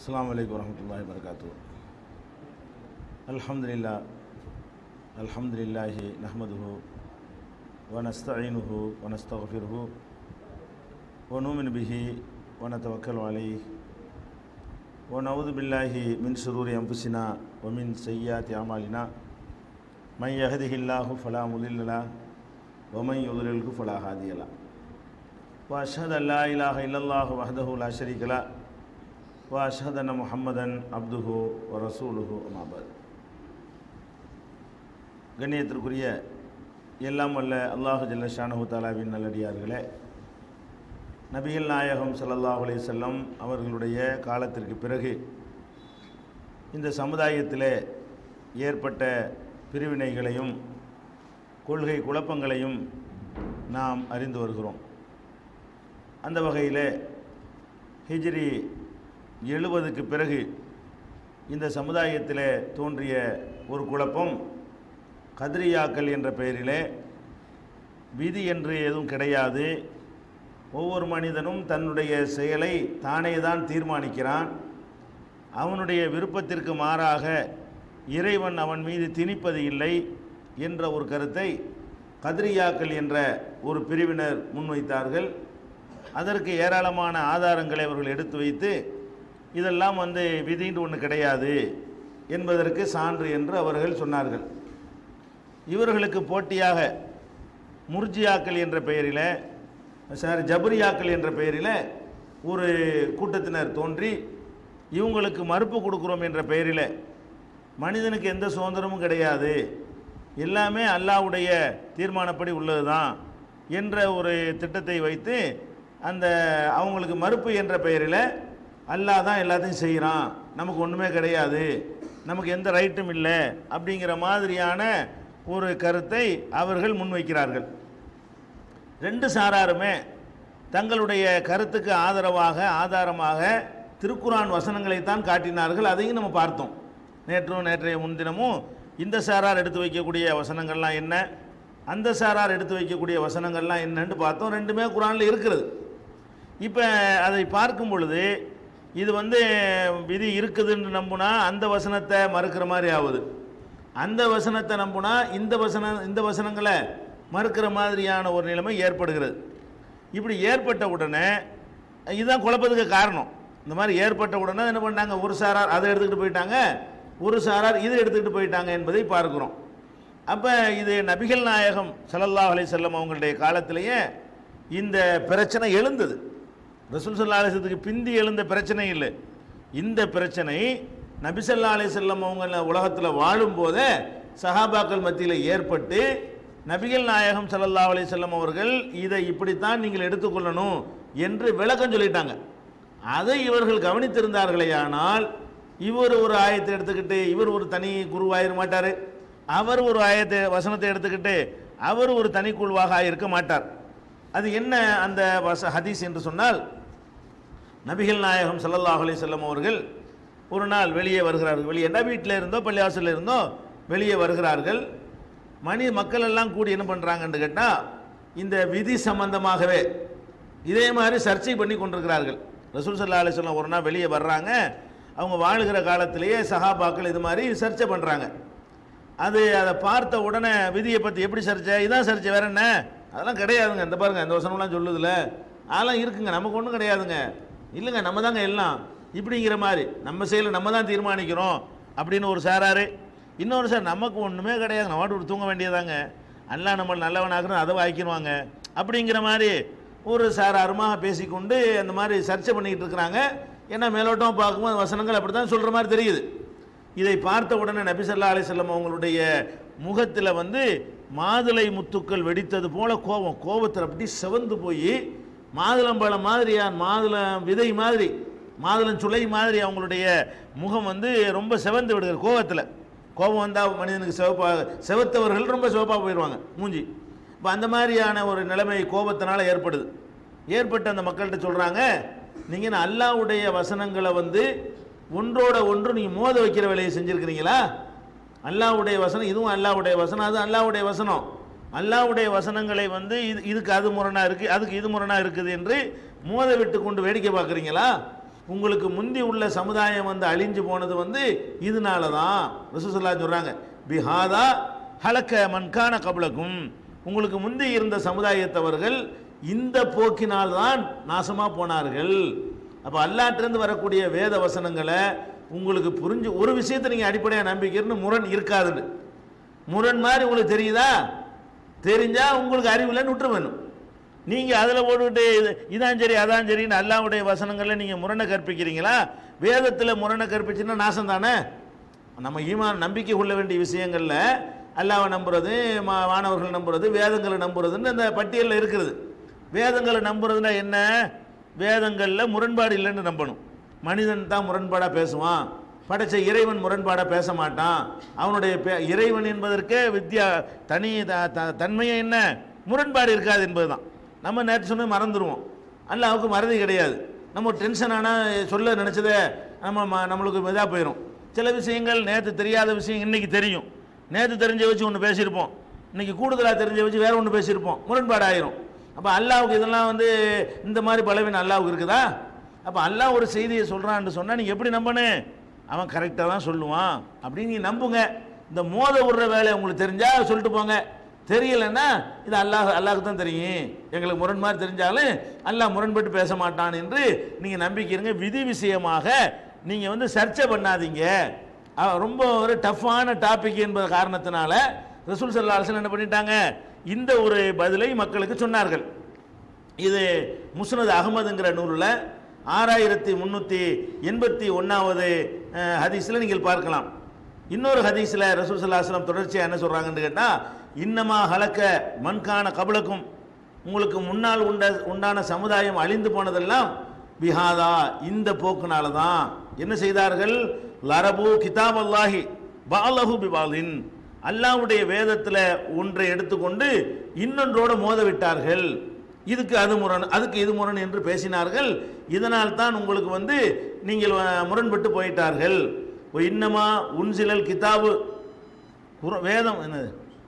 அஸ்ஸலாமு அலைக்கும் வரஹ்மத்துல்லாஹி வரகாத்து அல்ஹம்துலில்லா அல்ஹம்துலில்லாஹி நஹ்மதுஹு வனஸ்தஈனுஹு வனஸ்தக்ஃபிருஹு ونؤمن به ونتوكل عليه ونعوذ بالله من شرور أنفسنا ومن سيئات أعمالنا من يهده الله فلا مضل له ومن يضلله فلا هادي له وأشهد أن لا إله إلا الله وحده لا شريك له وأشهد أن محمدا عبده ورسوله أما بعد கண்ணியத்திற்குரிய எல்லாம் வல்ல அல்லாஹு ஜல்ல ஷானஹு தாலாவின் நல்லடியார்களே நபிகள் நாயகம் ஸல்லல்லாஹு அலைஹி வஸல்லம் அவர்களுடைய காலத்திற்கு பிறகு இந்த சமுதாயத்திலே ஏற்பட்ட பிரிவினைகளையும் கொள்கை குழப்பங்களையும் நாம் அறிந்து வருகிறோம் அந்த வகையில் ஹிஜ்ரி எழுபதுக்கு பிறகு இந்த சமுதாயத்தில் தோன்றிய ஒரு குழப்பம் கதிரியாக்கள் என்ற பெயரிலே விதி என்று எதுவும் கிடையாது ஒவ்வொரு மனிதனும் தன்னுடைய செயலை தானே தான் தீர்மானிக்கிறான் அவனுடைய விருப்பத்திற்கு மாறாக இறைவன் அவன் மீது திணிப்பது இல்லை என்ற ஒரு கருத்தை கதிரியாக்கள் என்ற ஒரு பிரிவினர் முன்வைத்தார்கள் அதற்கு ஏராளமான ஆதாரங்களை அவர்கள் எடுத்து வைத்து இதெல்லாம் வந்து விதின்னு ஒன்று கிடையாது என்பதற்கு சான்று என்று அவர்கள் சொன்னார்கள் இவர்களுக்கு போட்டியாக முர்ஜியாக்கள் என்ற பெயரில் சாரி ஜபரியாக்கள் என்ற பெயரில் ஒரு கூட்டத்தினர் தோன்றி இவங்களுக்கு மறுப்பு கொடுக்குறோம் என்ற பெயரில் மனிதனுக்கு எந்த சுதந்திரமும் கிடையாது எல்லாமே அல்லாவுடைய தீர்மானப்படி உள்ளது தான் என்ற ஒரு திட்டத்தை வைத்து அந்த அவங்களுக்கு மறுப்பு என்ற பெயரில் அல்லாஹ் தான் எல்லாத்தையும் செய்கிறான் நமக்கு ஒன்றுமே கிடையாது நமக்கு எந்த ரைட்டும் இல்லை அப்படிங்கிற மாதிரியான ஒரு கருத்தை அவர்கள் முன்வைக்கிறார்கள் ரெண்டு சாராருமே தங்களுடைய கருத்துக்கு ஆதரவாக ஆதாரமாக திருக்குரான் வசனங்களைத்தான் காட்டினார்கள் அதையும் நம்ம பார்த்தோம் நேற்றும் நேற்றைய முன்தினமும் இந்த சாரார் எடுத்து வைக்கக்கூடிய வசனங்கள்லாம் என்ன அந்த சாரார் எடுத்து வைக்கக்கூடிய வசனங்கள்லாம் என்னன்னு பார்த்தோம் ரெண்டுமே குரானில் இருக்கிறது இப்போ அதை பார்க்கும் பொழுது இது வந்து விதி இருக்குதுன்னு நம்புனா அந்த வசனத்தை மறுக்கிற மாதிரி ஆகுது அந்த வசனத்தை நம்புனா இந்த வசனம் இந்த வசனங்களை மறுக்கிற மாதிரியான ஒரு நிலைமை ஏற்படுகிறது இப்படி ஏற்பட்ட உடனே இதுதான் குழப்பத்துக்கு காரணம் இந்த மாதிரி ஏற்பட்ட உடனே என்ன பண்ணாங்க ஒரு சாரார் அதை எடுத்துக்கிட்டு போயிட்டாங்க ஒரு சாரார் இதை எடுத்துக்கிட்டு போயிட்டாங்க என்பதை பார்க்கிறோம் அப்போ இது நபிகள் நாயகம் ஸல்லல்லாஹு அலைஹி வஸல்லம் அவங்களுடைய காலத்திலேயே இந்த பிரச்சனை எழுந்தது ரசூல் சல்லா அலிசத்துக்கு பிந்தி எழுந்த பிரச்சனை இல்லை இந்த பிரச்சனை நபிசல்லா அலிசல்லம் அவங்க உலகத்தில் வாழும்போதே சஹாபாக்கள் மத்தியில் ஏற்பட்டு நபிகள் நாயகம் ஸல்லல்லாஹு அலைஹி வஸல்லம் அவர்கள் இதை இப்படித்தான் நீங்கள் எடுத்துக்கொள்ளணும் என்று விளக்கம் சொல்லிட்டாங்க அதை இவர்கள் கவனித்திருந்தார்களே ஆனால் இவர் ஒரு ஆயத்தை எடுத்துக்கிட்டு இவர் ஒரு தனி குருவாயிர மாட்டார் அவர் ஒரு ஆயத்தை வசனத்தை எடுத்துக்கிட்டு அவர் ஒரு தனி குழுவாக இருக்க மாட்டார் அது என்ன அந்த வச ஹதீஸ் என்று சொன்னால் நபிகள் நாயகம் ஸல்லல்லாஹு அலைஹி வஸல்லம் அவர்கள் ஒரு நாள் வெளியே வருகிறார்கள் வெளியே என்ன வீட்டில் இருந்தோ பள்ளிவாசலில் இருந்தோ வெளியே வருகிறார்கள் மணி மக்கள் எல்லாம் கூடி என்ன பண்ணுறாங்கன்னு கேட்டால் இந்த விதி சம்பந்தமாகவே இதே மாதிரி சர்ச்சை பண்ணி கொண்டிருக்கிறார்கள் ரசூல் சல்லா அலிஸ்லாம் ஒரு நாள் வெளியே வர்றாங்க அவங்க வாழுகிற காலத்திலேயே சஹாபாக்கள் இது மாதிரி சர்ச்சை பண்ணுறாங்க அது அதை பார்த்த உடனே விதியை பற்றி எப்படி சர்ச்சை இதான் சர்ச்சை வேற என்ன அதெல்லாம் கிடையாதுங்க இந்த பாருங்க இந்த வசனம்லாம் சொல்லுதுல அதெல்லாம் இருக்குங்க நமக்கு ஒன்றும் கிடையாதுங்க இல்லைங்க நம்ம தாங்க எல்லாம் இப்படிங்கிற மாதிரி நம்ம செயலை நம்ம தான் தீர்மானிக்கிறோம் அப்படின்னு ஒரு சாராரு இன்னொரு சார் நமக்கு ஒன்றுமே கிடையாது நம்ம ஒரு தூங்க வேண்டியதாங்க அல்லா நம்ம நல்லவனாகணும் அதை வாய்க்கிடுவாங்க அப்படிங்கிற மாதிரி ஒரு சாராருமாக பேசிக்கொண்டு அந்த மாதிரி சர்ச்சை பண்ணிக்கிட்டு இருக்கிறாங்க ஏன்னா மேலோட்டம் பார்க்கும்போது வசனங்கள் அப்படி தான் சொல்கிற மாதிரி தெரியுது இதை பார்த்த உடனே நபி ஸல்லல்லாஹு அலைஹி வஸல்லம் அவங்களுடைய முகத்தில் வந்து மாதுளை முத்துக்கள் வெடித்தது போல கோபம் கோபத்தில் அப்படி செவந்து போய் மாதுளம்பழம் மாதிரியான் மாதுளம் விதை மாதிரி மாதுளம் சுளை மாதிரி அவங்களுடைய முகம் வந்து ரொம்ப செவந்து விடுகிறது கோபத்தில் கோபம் வந்தால் மனிதனுக்கு சிவப்பாக செவத்தவர்கள் ரொம்ப சிவப்பாக போயிடுவாங்க மூஞ்சி இப்போ அந்த மாதிரியான ஒரு நிலைமை கோபத்தினால ஏற்படுது ஏற்பட்ட அந்த மக்கள்கிட்ட சொல்கிறாங்க நீங்கள் அல்லாவுடைய வசனங்களை வந்து ஒன்றோட ஒன்று நீங்கள் மோத வைக்கிற வேலையை செஞ்சுருக்கிறீங்களா அல்லாவுடைய வசனம் இதுவும் அல்லாவுடைய வசனம் அது அல்லாவுடைய வசனம் அல்லாவுடைய வசனங்களை வந்து இது இதுக்கு அது முரணாக இருக்குது அதுக்கு இது முரணாக இருக்குது என்று மோத விட்டு கொண்டு வேடிக்கை பார்க்குறீங்களா உங்களுக்கு முந்தி உள்ள சமுதாயம் வந்து அழிஞ்சு போனது வந்து இதனால தான் ரசூசல்லா சொல்கிறாங்க பிஹாதா ஹலக்க மன்கான கபலக்கும் உங்களுக்கு முந்தி இருந்த சமுதாயத்தவர்கள் இந்த போக்கினால் தான் நாசமாக போனார்கள் அப்போ அல்லாட்டிலிருந்து வரக்கூடிய வேத வசனங்களை உங்களுக்கு புரிஞ்சு ஒரு விஷயத்தை நீங்கள் அடிப்படையாக நம்பிக்கிறன்னு முரண் இருக்காதுன்னு முரண் மாதிரி உங்களுக்கு தெரியுதா தெரிஞ்சா உங்களுக்கு அறிவில்லைன்னு விட்டுற வேணும் நீங்கள் அதில் போட்டுக்கிட்டு இது இதான் சரி அதான் சரின்னு அல்லாவுடைய வசனங்களில் நீங்கள் முரணை கற்பிக்கிறீங்களா வேதத்தில் முரணை கற்பிச்சுன்னா நாசம் தானே நம்ம ஈமான் நம்பிக்கை கொள்ள வேண்டிய விஷயங்களில் அல்லாவை நம்புறது மா- வானவர்கள் நம்புறது வேதங்களை நம்புறதுன்னு அந்த பட்டியலில் இருக்கிறது வேதங்களை நம்புறதுன்னா என்ன வேதங்களில் முரண்பாடு இல்லைன்னு நம்பணும் மனிதன் தான் முரண்பாடாக பேசுவான் படைச்ச இறைவன் முரண்பாடாக பேச மாட்டான் அவனுடைய பே- இறைவன் என்பதற்கே வித்யா தனி த- த- தன்மையே என்ன முரண்பாடு இருக்காது என்பதுதான் நம்ம நேற்று சொன்ன மறந்துடுவோம் அல்லாவுக்கு மறதி கிடையாது நம்ம டென்ஷன் ஆனால் சொல்ல நினச்சதை நம்ம ம- நம்மளுக்கு இதாக போயிடும் சில விஷயங்கள் நேற்று தெரியாத விஷயம் இன்னைக்கு தெரியும் நேற்று தெரிஞ்ச வச்சு ஒன்று பேசியிருப்போம் இன்னைக்கு கூடுதலாக தெரிஞ்ச வச்சு வேற ஒன்று பேசியிருப்போம் முரண்பாடு ஆயிரும் அப்போ அல்லாவுக்கு இதெல்லாம் வந்து இந்த மாதிரி பலவீனம் அல்லாவுக்கு இருக்குதா அப்போ அல்லாஹ் ஒரு செய்தியை சொல்கிறான்னு சொன்னால் நீங்கள் எப்படி நம்பணும் அவன் கரெக்டாக தான் சொல்லுவான் அப்படின்னு நீங்க நம்புங்க இந்த மோத விடுற வேலை உங்களுக்கு தெரிஞ்சா சொல்லிட்டு போங்க தெரியலைன்னா இது அல்லாஹ் அல்லாஹ்க்கு தான் தெரியும் எங்களுக்கு முரண் மாதிரி தெரிஞ்சாலும் அல்லாஹ் முரண்பட்டு பேச மாட்டான் என்று நீங்கள் நம்பிக்கிறீங்க விதி விஷயமாக நீங்கள் வந்து சர்ச்சை பண்ணாதீங்க அஹ் ரொம்ப ஒரு டஃப்பான டாபிக் என்பது காரணத்தினால ரசூல் சல்லா அலுவலம் என்ன பண்ணிட்டாங்க இந்த ஒரு பதிலை மக்களுக்கு சொன்னார்கள் இது முஸ்னத் அகமதுங்கிற நூலில் ஆறாயிரத்தி முந்நூற்றி எண்பத்தி ஒன்றாவது ஹதீஸில் நீங்கள் பார்க்கலாம் இன்னொரு ஹதீஸில் ரசூல் ஸல்லல்லாஹு அலைஹி வஸல்லம் தொடர்ச்சியாக என்ன சொல்கிறாங்கன்னு கேட்டால் இன்னமா ஹலக்க மண்கான கபலக்கும் உங்களுக்கு முன்னால் உண்ட உண்டான சமுதாயம் அழிந்து போனதெல்லாம் பிஹாதா இந்த போக்குனால தான் என்ன செய்தார்கள் லரபு கிதாப் அல்லாஹி பாலஹு பிபாலின் அல்லாஹ்வுடைய வேதத்தில் ஒன்றை எடுத்துக்கொண்டு இன்னொன்றோடு மோத விட்டார்கள் இதுக்கு அது முரண் அதுக்கு இது முரண் என்று பேசினார்கள் இதனால் தான் உங்களுக்கு வந்து நீங்கள் அஹ், முரண்பட்டு போயிட்டார்கள் ஒ இன்னமா உன்சிலல் கிதாபு குர- வேதம் என்னது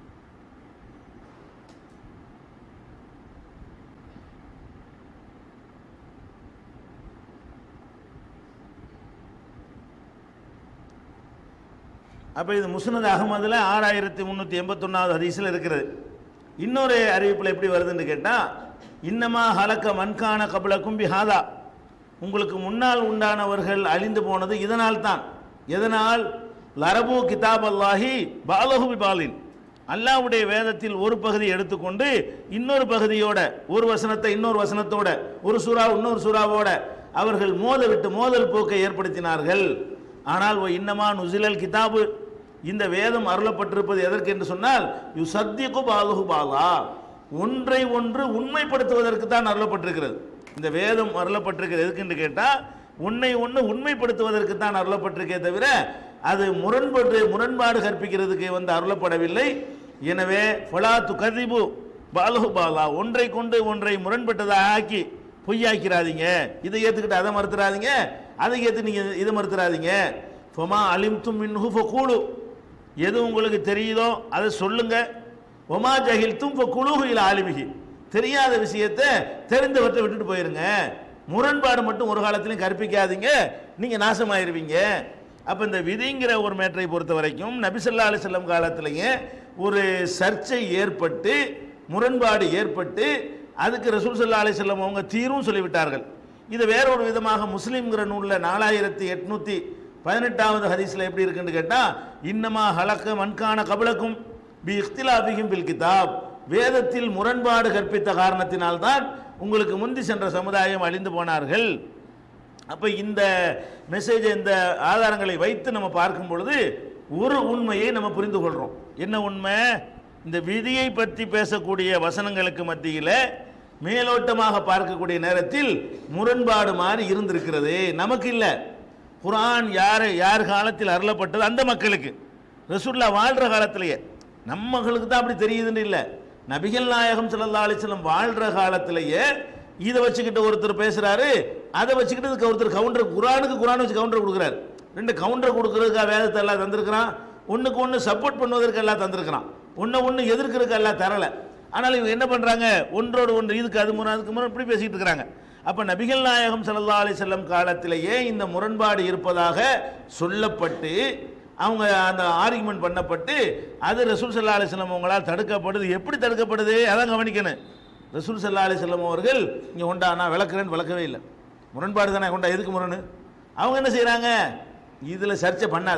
அப்போ இது முஸ்னத் அகமதுல ஆறாயிரத்தி முந்நூற்றி எண்பத்தொன்னாவது ஹதீஸில் இருக்கிறது இன்னொரு அறிவிப்பில் எப்படி வருதுன்னு கேட்டால் இன்னமா ஹலக்க மண்கான கபல கும்பி ஹாதா உங்களுக்கு முன்னால் உண்டானவர்கள் அழிந்து போனது இதனால் தான் எதனால் லரபு கிதாப் அல்லாஹி பாலஹு பிபாலின் அல்லாஹ்வுடைய வேதத்தில் ஒரு பகுதி எடுத்துக்கொண்டு இன்னொரு பகுதியோட ஒரு வசனத்தை இன்னொரு வசனத்தோட ஒரு சூறா இன்னொரு சூறாவோட அவர்கள் மோத விட்டு மோதல் போக்கை ஏற்படுத்தினார்கள் ஆனால் ஓ இன்னமா நுசிலல் கிதாபு இந்த வேதம் அருளப்பட்டிருப்பது எதற்கு என்று சொன்னால் யு சத்தியகு பாலுகு பாலா ஒன்றை ஒன்று உண்மைப்படுத்துவதற்கு தான் அருளப்பட்டிருக்கிறது இந்த வேதம் அருளப்பட்டிருக்கிறது எதுக்குன்னு கேட்டால் உன்னை ஒன்று உண்மைப்படுத்துவதற்கு தான் அருளப்பட்டிருக்கே தவிர அது முரண்பட்டு முரண்பாடு கற்பிக்கிறதுக்கு வந்து அருளப்படவில்லை எனவே ஃபலா துகதிபு பாலுகு பாலா ஒன்றை கொண்டு ஒன்றை முரண்பட்டதாக ஆக்கி பொய்யாக்கிறாதீங்க இதை ஏற்றுக்கிட்டு அதை மறுத்துறாதீங்க அதை ஏற்று நீங்கள் இதை மறுத்துறாதீங்க ஃபமா அலிம்தும் மின்ஹு ஃபகூலு எது உங்களுக்கு தெரியுதோ அதை சொல்லுங்க ஒமா ஜஹில்தும் ஃபகுலுஹு இல ஆலிமிஹி தெரியாத விஷயத்தை தெரிந்தவற்றை விட்டுட்டு போயிருங்க முரண்பாடு மட்டும் ஒரு காலத்திலையும் கற்பிக்காதீங்க நீங்க நாசமாயிருவீங்க அப்ப இந்த விதிங்கிற ஒரு மேட்டரை பொறுத்த வரைக்கும் நபிசல்லா அலிசல்லம் காலத்திலேயே ஒரு சர்ச்சை ஏற்பட்டு முரண்பாடு ஏற்பட்டு அதுக்கு ரசூல் சல்லா அலிசல்லம் அவங்க தீரும் சொல்லிவிட்டார்கள் இது வேற ஒரு விதமாக முஸ்லீம்ங்கிற நூலில் நாலாயிரத்தி எட்நூத்தி பதினெட்டாவது ஹதீஸ்ல எப்படி இருக்குன்னு கேட்டா இன்னமா ஹலக்க மண்கான கபலக்கும் பி இஃப்திலாபிகும் பில் கிதாப் வேதத்தில் முரண்பாடு கற்பித்த காரணத்தினால்தான் உங்களுக்கு முந்தி சென்ற சமுதாயம் அழிந்து போனார்கள் அப்போ இந்த மெசேஜ் இந்த ஆதாரங்களை வைத்து நம்ம பார்க்கும் பொழுது ஒரு உண்மையை நம்ம புரிந்து கொள்கிறோம் என்ன உண்மை இந்த விதியை பற்றி பேசக்கூடிய வசனங்களுக்கு மத்தியில் மேலோட்டமாக பார்க்கக்கூடிய நேரத்தில் முரண்பாடு மாதிரி இருந்திருக்கிறது நமக்கு இல்லை குர்ஆன் யார் யார் காலத்தில் அருளப்பட்டது அந்த மக்களுக்கு ரசூல்லா வாழ்கிற காலத்திலேயே நம்ம மக்களுக்கு தான் அப்படி தெரியுதுன்னு இல்லை நபிகள் நாயகம் ஸல்லல்லாஹு அலைஹி வஸல்லம் வாழ்கிற காலத்திலேயே இதை வச்சுக்கிட்டு ஒருத்தர் பேசுறாரு அதை வச்சுக்கிட்டு இதுக்கு ஒருத்தர் கவுண்டர் குரானுக்கு குரான் வச்சு கவுண்டர் கொடுக்குறாரு ரெண்டு கவுண்டர் கொடுக்கறதுக்கு வேதத்தை எல்லாம் தந்திருக்கிறான் ஒண்ணுக்கு ஒன்று சப்போர்ட் பண்ணுவதற்கு எல்லாம் தந்திருக்கிறான் ஒன்று ஒன்று எதிர்க்கிறதுக்கு எல்லாம் தரல ஆனால் இவங்க என்ன பண்றாங்க ஒன்றோடு ஒன்று இதுக்கு அது முறை அதுக்கு முறை இப்படி பேசிட்டு இருக்கிறாங்க அப்ப நபிகள் நாயகம் ஸல்லல்லாஹு அலைஹி வஸல்லம் காலத்திலேயே இந்த முரண்பாடு இருப்பதாக சொல்லப்பட்டு அவங்க அந்த ஆர்குமெண்ட் பண்ணப்பட்டு அது ரசூல் ஸல்லல்லாஹு அலைஹி வஸல்லம் அவங்களால் தடுக்கப்படுது எப்படி தடுக்கப்படுது அதான் கவனிக்கணும் ரசூல் ஸல்லல்லாஹு அலைஹி வஸல்லம் அவர்கள் இங்கே கொண்டா நான் விளக்குறேன்னு விளக்கவே இல்லை முரண்பாடு தானே கொண்டா எதுக்கு முரணு அவங்க என்ன செய்கிறாங்க இதில் சர்ச்சை பண்ணாத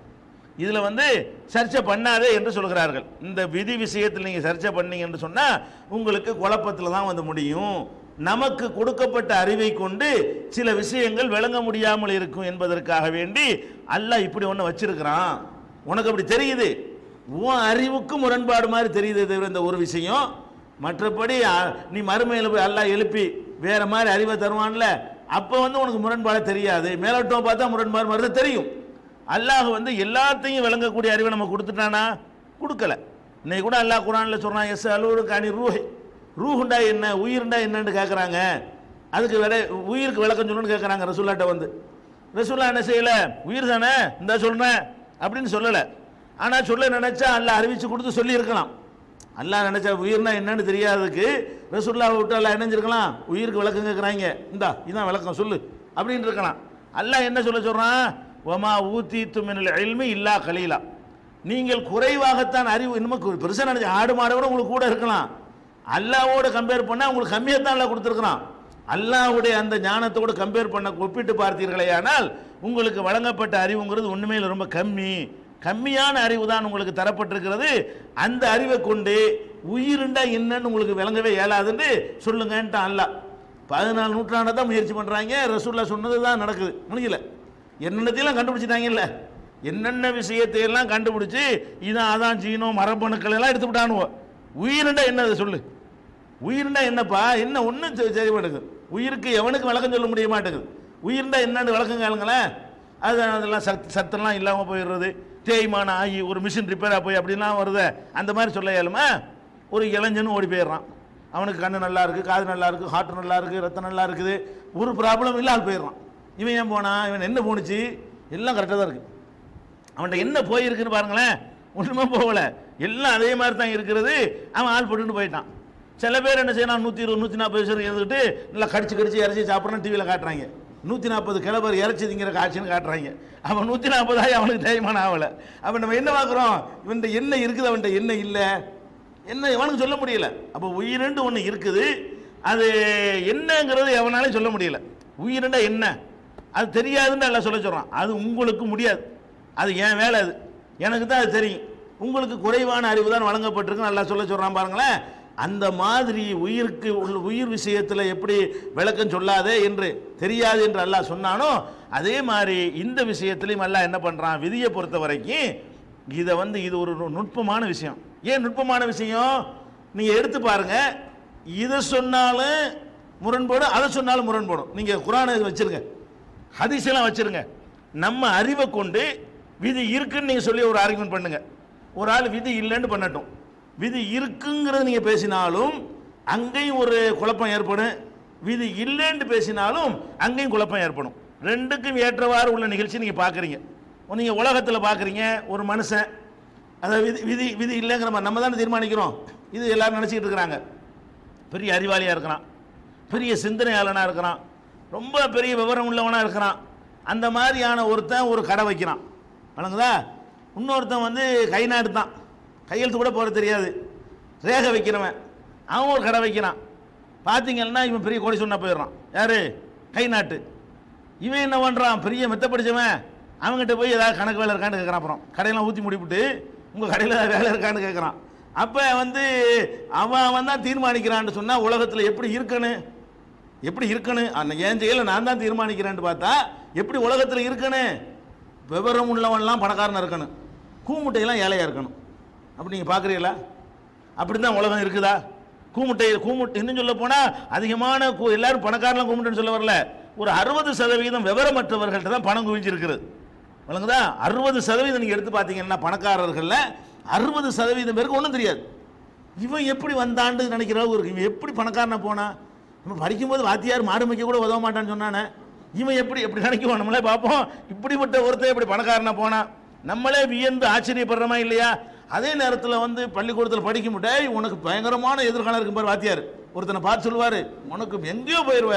இதில் வந்து சர்ச்சை பண்ணாதே என்று சொல்கிறார்கள் இந்த விதி விஷயத்தில் நீங்கள் சர்ச்சை பண்ணீங்க என்று சொன்னால் உங்களுக்கு குழப்பத்தில் தான் வந்து முடியும் நமக்கு கொடுக்கப்பட்ட அறிவை கொண்டு சில விஷயங்கள் விளங்க முடியாமல் இருக்கும் என்பதற்காக வேண்டி அல்லாஹ் இப்படி ஒன்று வச்சிருக்கிறான் உனக்கு அப்படி தெரியுது உன் அறிவுக்கு முரண்பாடு மாதிரி தெரியுது தவிர இந்த ஒரு விஷயம் மற்றபடி அ, நீ மறுமையில் போய் அல்லாஹ் எழுப்பி வேற மாதிரி அறிவை தருவான்ல அப்போ வந்து உனக்கு முரண்பாடு தெரியாது மேலோட்டம் பார்த்தா முரண்பாடு மாதிரி தான் தெரியும் அல்லாஹ் வந்து எல்லாத்தையும் விளங்கக்கூடிய அறிவை நம்ம கொடுத்துட்டானா கொடுக்கல இன்னைக்கு கூட அல்லாஹ் குரான்ல சொல்றான் எஸ் அலுவலுக்கு அணி ரூஹ் ரூஹுண்டா என்ன உயிர்ண்டா என்னன்னு கேட்குறாங்க அதுக்கு விட உயிருக்கு விளக்கம் சொல்லணும்னு கேட்குறாங்க ரசூல்லாட்ட வந்து ரசூல்லா என்ன செய்யல உயிர் தானே இந்த சொல்றேன் அப்படின்னு சொல்லலை ஆனால் சொல்ல நினைச்சா அல்லாஹ் அறிவிச்சு கொடுத்து சொல்லி இருக்கலாம் அல்லாஹ் நினைச்சா உயிர்னா என்னன்னு தெரியாததுக்கு ரசூல்லாவை விட்டு அல்லாஹ் இணைஞ்சிருக்கலாம் உயிருக்கு விளக்கம் கேட்குறாங்க இந்தா இதான் விளக்கம் சொல்லு அப்படின்னு இருக்கலாம் அல்லாஹ் என்ன சொல்ல சொல்றான் ஒமா ஊத்தி துமினல் எல்மி இல்லா கலீலா நீங்கள் குறைவாகத்தான் அறிவு இன்னும் பெருசாக நினைச்ச ஆடு மாடை விட உங்களுக்கு கூட இருக்கலாம் அல்லாவோட கம்பேர் பண்ணால் உங்களுக்கு கம்மியாக தான் அல்லாஹ் கொடுத்துருக்குறான் அல்லாஹ்வுடைய அந்த ஞானத்தோடு கம்பேர் பண்ண ஒப்பிட்டு பார்த்தீர்களே ஆனால் உங்களுக்கு வழங்கப்பட்ட அறிவுங்கிறது உண்மையில் ரொம்ப கம்மி கம்மியான அறிவு தான் உங்களுக்கு தரப்பட்டிருக்கிறது அந்த அறிவை கொண்டு உயிருண்டா என்னன்னு உங்களுக்கு விளங்கவே இயலாதுன்னு சொல்லுங்கன்ட்டான் அல்லாஹ் பதினாலு நூற்றாண்டை தான் முயற்சி பண்ணுறாங்க ரசூல்லா சொன்னது தான் நடக்குது முடியல என்னென்னத்தையெல்லாம் கண்டுபிடிச்சிட்டாங்கல்ல என்னென்ன விஷயத்தையெல்லாம் கண்டுபிடிச்சு இதான் அதான் ஜீனோ மரபணுக்கள் எல்லாம் எடுத்து விட்டானுவோ உயிருண்டா என்னது சொல்லு உயிர்னா என்னப்பா என்ன ஒன்றும் சரி மாட்டேங்குது உயிருக்கு எவனுக்கு விளக்கம் சொல்ல முடிய மாட்டேங்குது உயிர்னா என்னன்னு விளக்கம் கேளுங்களேன் அது அதெல்லாம் சத் சத்தெல்லாம் இல்லாமல் போயிடுறது தேய்மானம் ஆகி ஒரு மிஷின் ரிப்பேராக போய் அப்படிலாம் வருது அந்த மாதிரி சொல்ல இயலுமா ஒரு இளைஞனும் ஓடி போயிடுறான் அவனுக்கு கண்ணு நல்லா இருக்குது காது நல்லா இருக்குது ஹார்ட் நல்லா இருக்குது ரத்தம் நல்லா இருக்குது ஒரு ப்ராப்ளம் இல்லை ஆள் போயிடுறான் இவன் ஏன் போனான் இவன் என்ன போணுச்சு எல்லாம் கரெக்டாக தான் இருக்குது அவன்கிட்ட என்ன போயிருக்குன்னு பாருங்களேன் ஒன்றுமே போகல எல்லாம் அதே மாதிரி தான் இருக்கிறது அவன் ஆள் போட்டுட்டு போயிட்டான் சில பேர் என்ன செய்யணும் நூற்றி இருபது நூற்றி நாற்பது வருஷம் இருந்துட்டு நல்லா கடிச்சு கடிச்சு இறச்சி சாப்பிட்றோன்னு டிவியில் காட்டுறாங்க நூற்றி நாற்பது கிளவர் இறச்சி திங்கிற காட்சின்னு காட்டுறாங்க அவன் நூற்றி நாற்பதாயி அவனுக்கு தைரியமான ஆகலை அப்போ நம்ம என்ன பார்க்குறோம் இவன்ட்ட என்ன இருக்குது அவன்கிட்ட என்ன இல்லை என்ன எவனுக்கு சொல்ல முடியல அப்போ உயிரெண்டு ஒன்று இருக்குது அது என்னங்கிறது எவனாலையும் சொல்ல முடியல உயிரெண்டா என்ன அது தெரியாதுன்னு எல்லாம் சொல்ல சொல்கிறான் அது உங்களுக்கு முடியாது அது என் வேலை அது எனக்கு தான் அது தெரியும் உங்களுக்கு குறைவான அறிவு தான் வழங்கப்பட்டிருக்கு நல்லா சொல்ல சொல்கிறான் பாருங்களேன் அந்த மாதிரி உயிருக்கு உள்ள உயிர் விஷயத்தில் எப்படி விளக்கம் சொல்லாதே என்று தெரியாது என்று அல்லாஹ் சொன்னானோ அதே மாதிரி இந்த விஷயத்திலையும் அல்லாஹ் என்ன பண்ணுறான் விதியை பொறுத்த வரைக்கும் இதை வந்து இது ஒரு நு- நுட்பமான விஷயம் ஏன் நுட்பமான விஷயம் நீங்கள் எடுத்து பாருங்க இதை சொன்னாலும் முரண்படும் அதை சொன்னாலும் முரண்படும் நீங்கள் குரானை வச்சிருங்க ஹதீஸெல்லாம் வச்சிருங்க நம்ம அறிவை கொண்டு விதி இருக்குன்னு நீங்கள் சொல்லி ஒரு ஆர்குமெண்ட் பண்ணுங்க ஒரு ஆள் விதி இல்லைன்னு பண்ணட்டும் விதி இருக்குங்கிறத நீங்கள் பேசினாலும் அங்கேயும் ஒரு குழப்பம் ஏற்படும் விதி இல்லைன்னு பேசினாலும் அங்கேயும் குழப்பம் ஏற்படும் ரெண்டுக்கும் ஏற்றவாறு உள்ள நிகழ்ச்சி நீங்கள் பார்க்குறீங்க நீங்கள் உலகத்தில் பார்க்குறீங்க ஒரு மனுஷன் அதாவது விதி விதி விதி இல்லைங்கிற மாதிரி நம்ம தானே தீர்மானிக்கிறோம் இது எல்லாரும் நினச்சிக்கிட்டு இருக்கிறாங்க பெரிய அறிவாளியாக இருக்கிறான் பெரிய சிந்தனையாளனாக இருக்கிறான் ரொம்ப பெரிய விவரம் உள்ளவனாக இருக்கிறான் அந்த மாதிரியான ஒருத்தன் ஒரு கடை வைக்கிறான் வழங்குதா இன்னொருத்தன் வந்து கை நாட்டு தான் கையெழுத்து கூட போட தெரியாது ரேகை வைக்கிறவன் அவன் ஒரு கடை வைக்கிறான் பார்த்தீங்கன்னா இவன் பெரிய கோடி சொன்னா போயிடுறான் யாரு கை நாட்டு இவன் என்ன பண்ணுறான் பெரிய மெத்த படிச்சவன் அவங்ககிட்ட போய் ஏதாவது கணக்கு வேலை இருக்கான்னு கேட்குறான் அப்புறம் கடையெல்லாம் ஊற்றி முடிவிட்டு உங்கள் கடையில் ஏதாவது வேலை இருக்கான்னு கேட்குறான் அப்போ வந்து அவன் அவன் தான் தீர்மானிக்கிறான்னு சொன்னால் உலகத்தில் எப்படி இருக்கணும் எப்படி இருக்கணும் அந்த என் செயலை நான் தான் தீர்மானிக்கிறேன்னு பார்த்தா எப்படி உலகத்தில் இருக்கணும் விவரம் உள்ளவன்லாம் பணக்காரனா இருக்கணும் கூமுட்டையெல்லாம் ஏழையாக இருக்கணும் அப்படி நீங்கள் பார்க்குறீங்களா அப்படி தான் உலகம் இருக்குதா கூமுட்டை கூமுட்டை இன்னும் சொல்ல போனால் அதிகமான கூ- எல்லாரும் பணக்காரலாம் கூமுட்டைன்னு சொல்ல வரல ஒரு அறுபது சதவீதம் விவரமற்றவர்கள்ட்ட தான் பணம் குவிஞ்சிருக்கிறது வழங்குதா அறுபது சதவீதம் நீங்கள் எடுத்து பார்த்தீங்கன்னா பணக்காரர்களில் அறுபது சதவீதம் பேருக்கு ஒன்றும் தெரியாது இவன் எப்படி வந்தான்னு நினைக்கிற அளவு இருக்கு இவன் எப்படி பணக்காரனா போனா நம்ம படிக்கும்போது வாத்தியார் மாடு மேய்க்க கூட உதவ மாட்டான்னு சொன்னானே இவன் எப்படி எப்படி நினைக்குவோம் நம்மளே பார்ப்போம் இப்படிப்பட்ட ஒருத்தன் எப்படி பணக்காரனா போனா நம்மளே வியந்து ஆச்சரியப்படுறோமா இல்லையா அதே நேரத்தில் வந்து பள்ளிக்கூடத்தில் படிக்க முடியாது உனக்கு பயங்கரமான எதிர்காலம் இருக்கும் பாரு வாத்தியார் ஒருத்தனை பார்த்து சொல்லுவார் உனக்கு எங்கேயோ போயிடுவ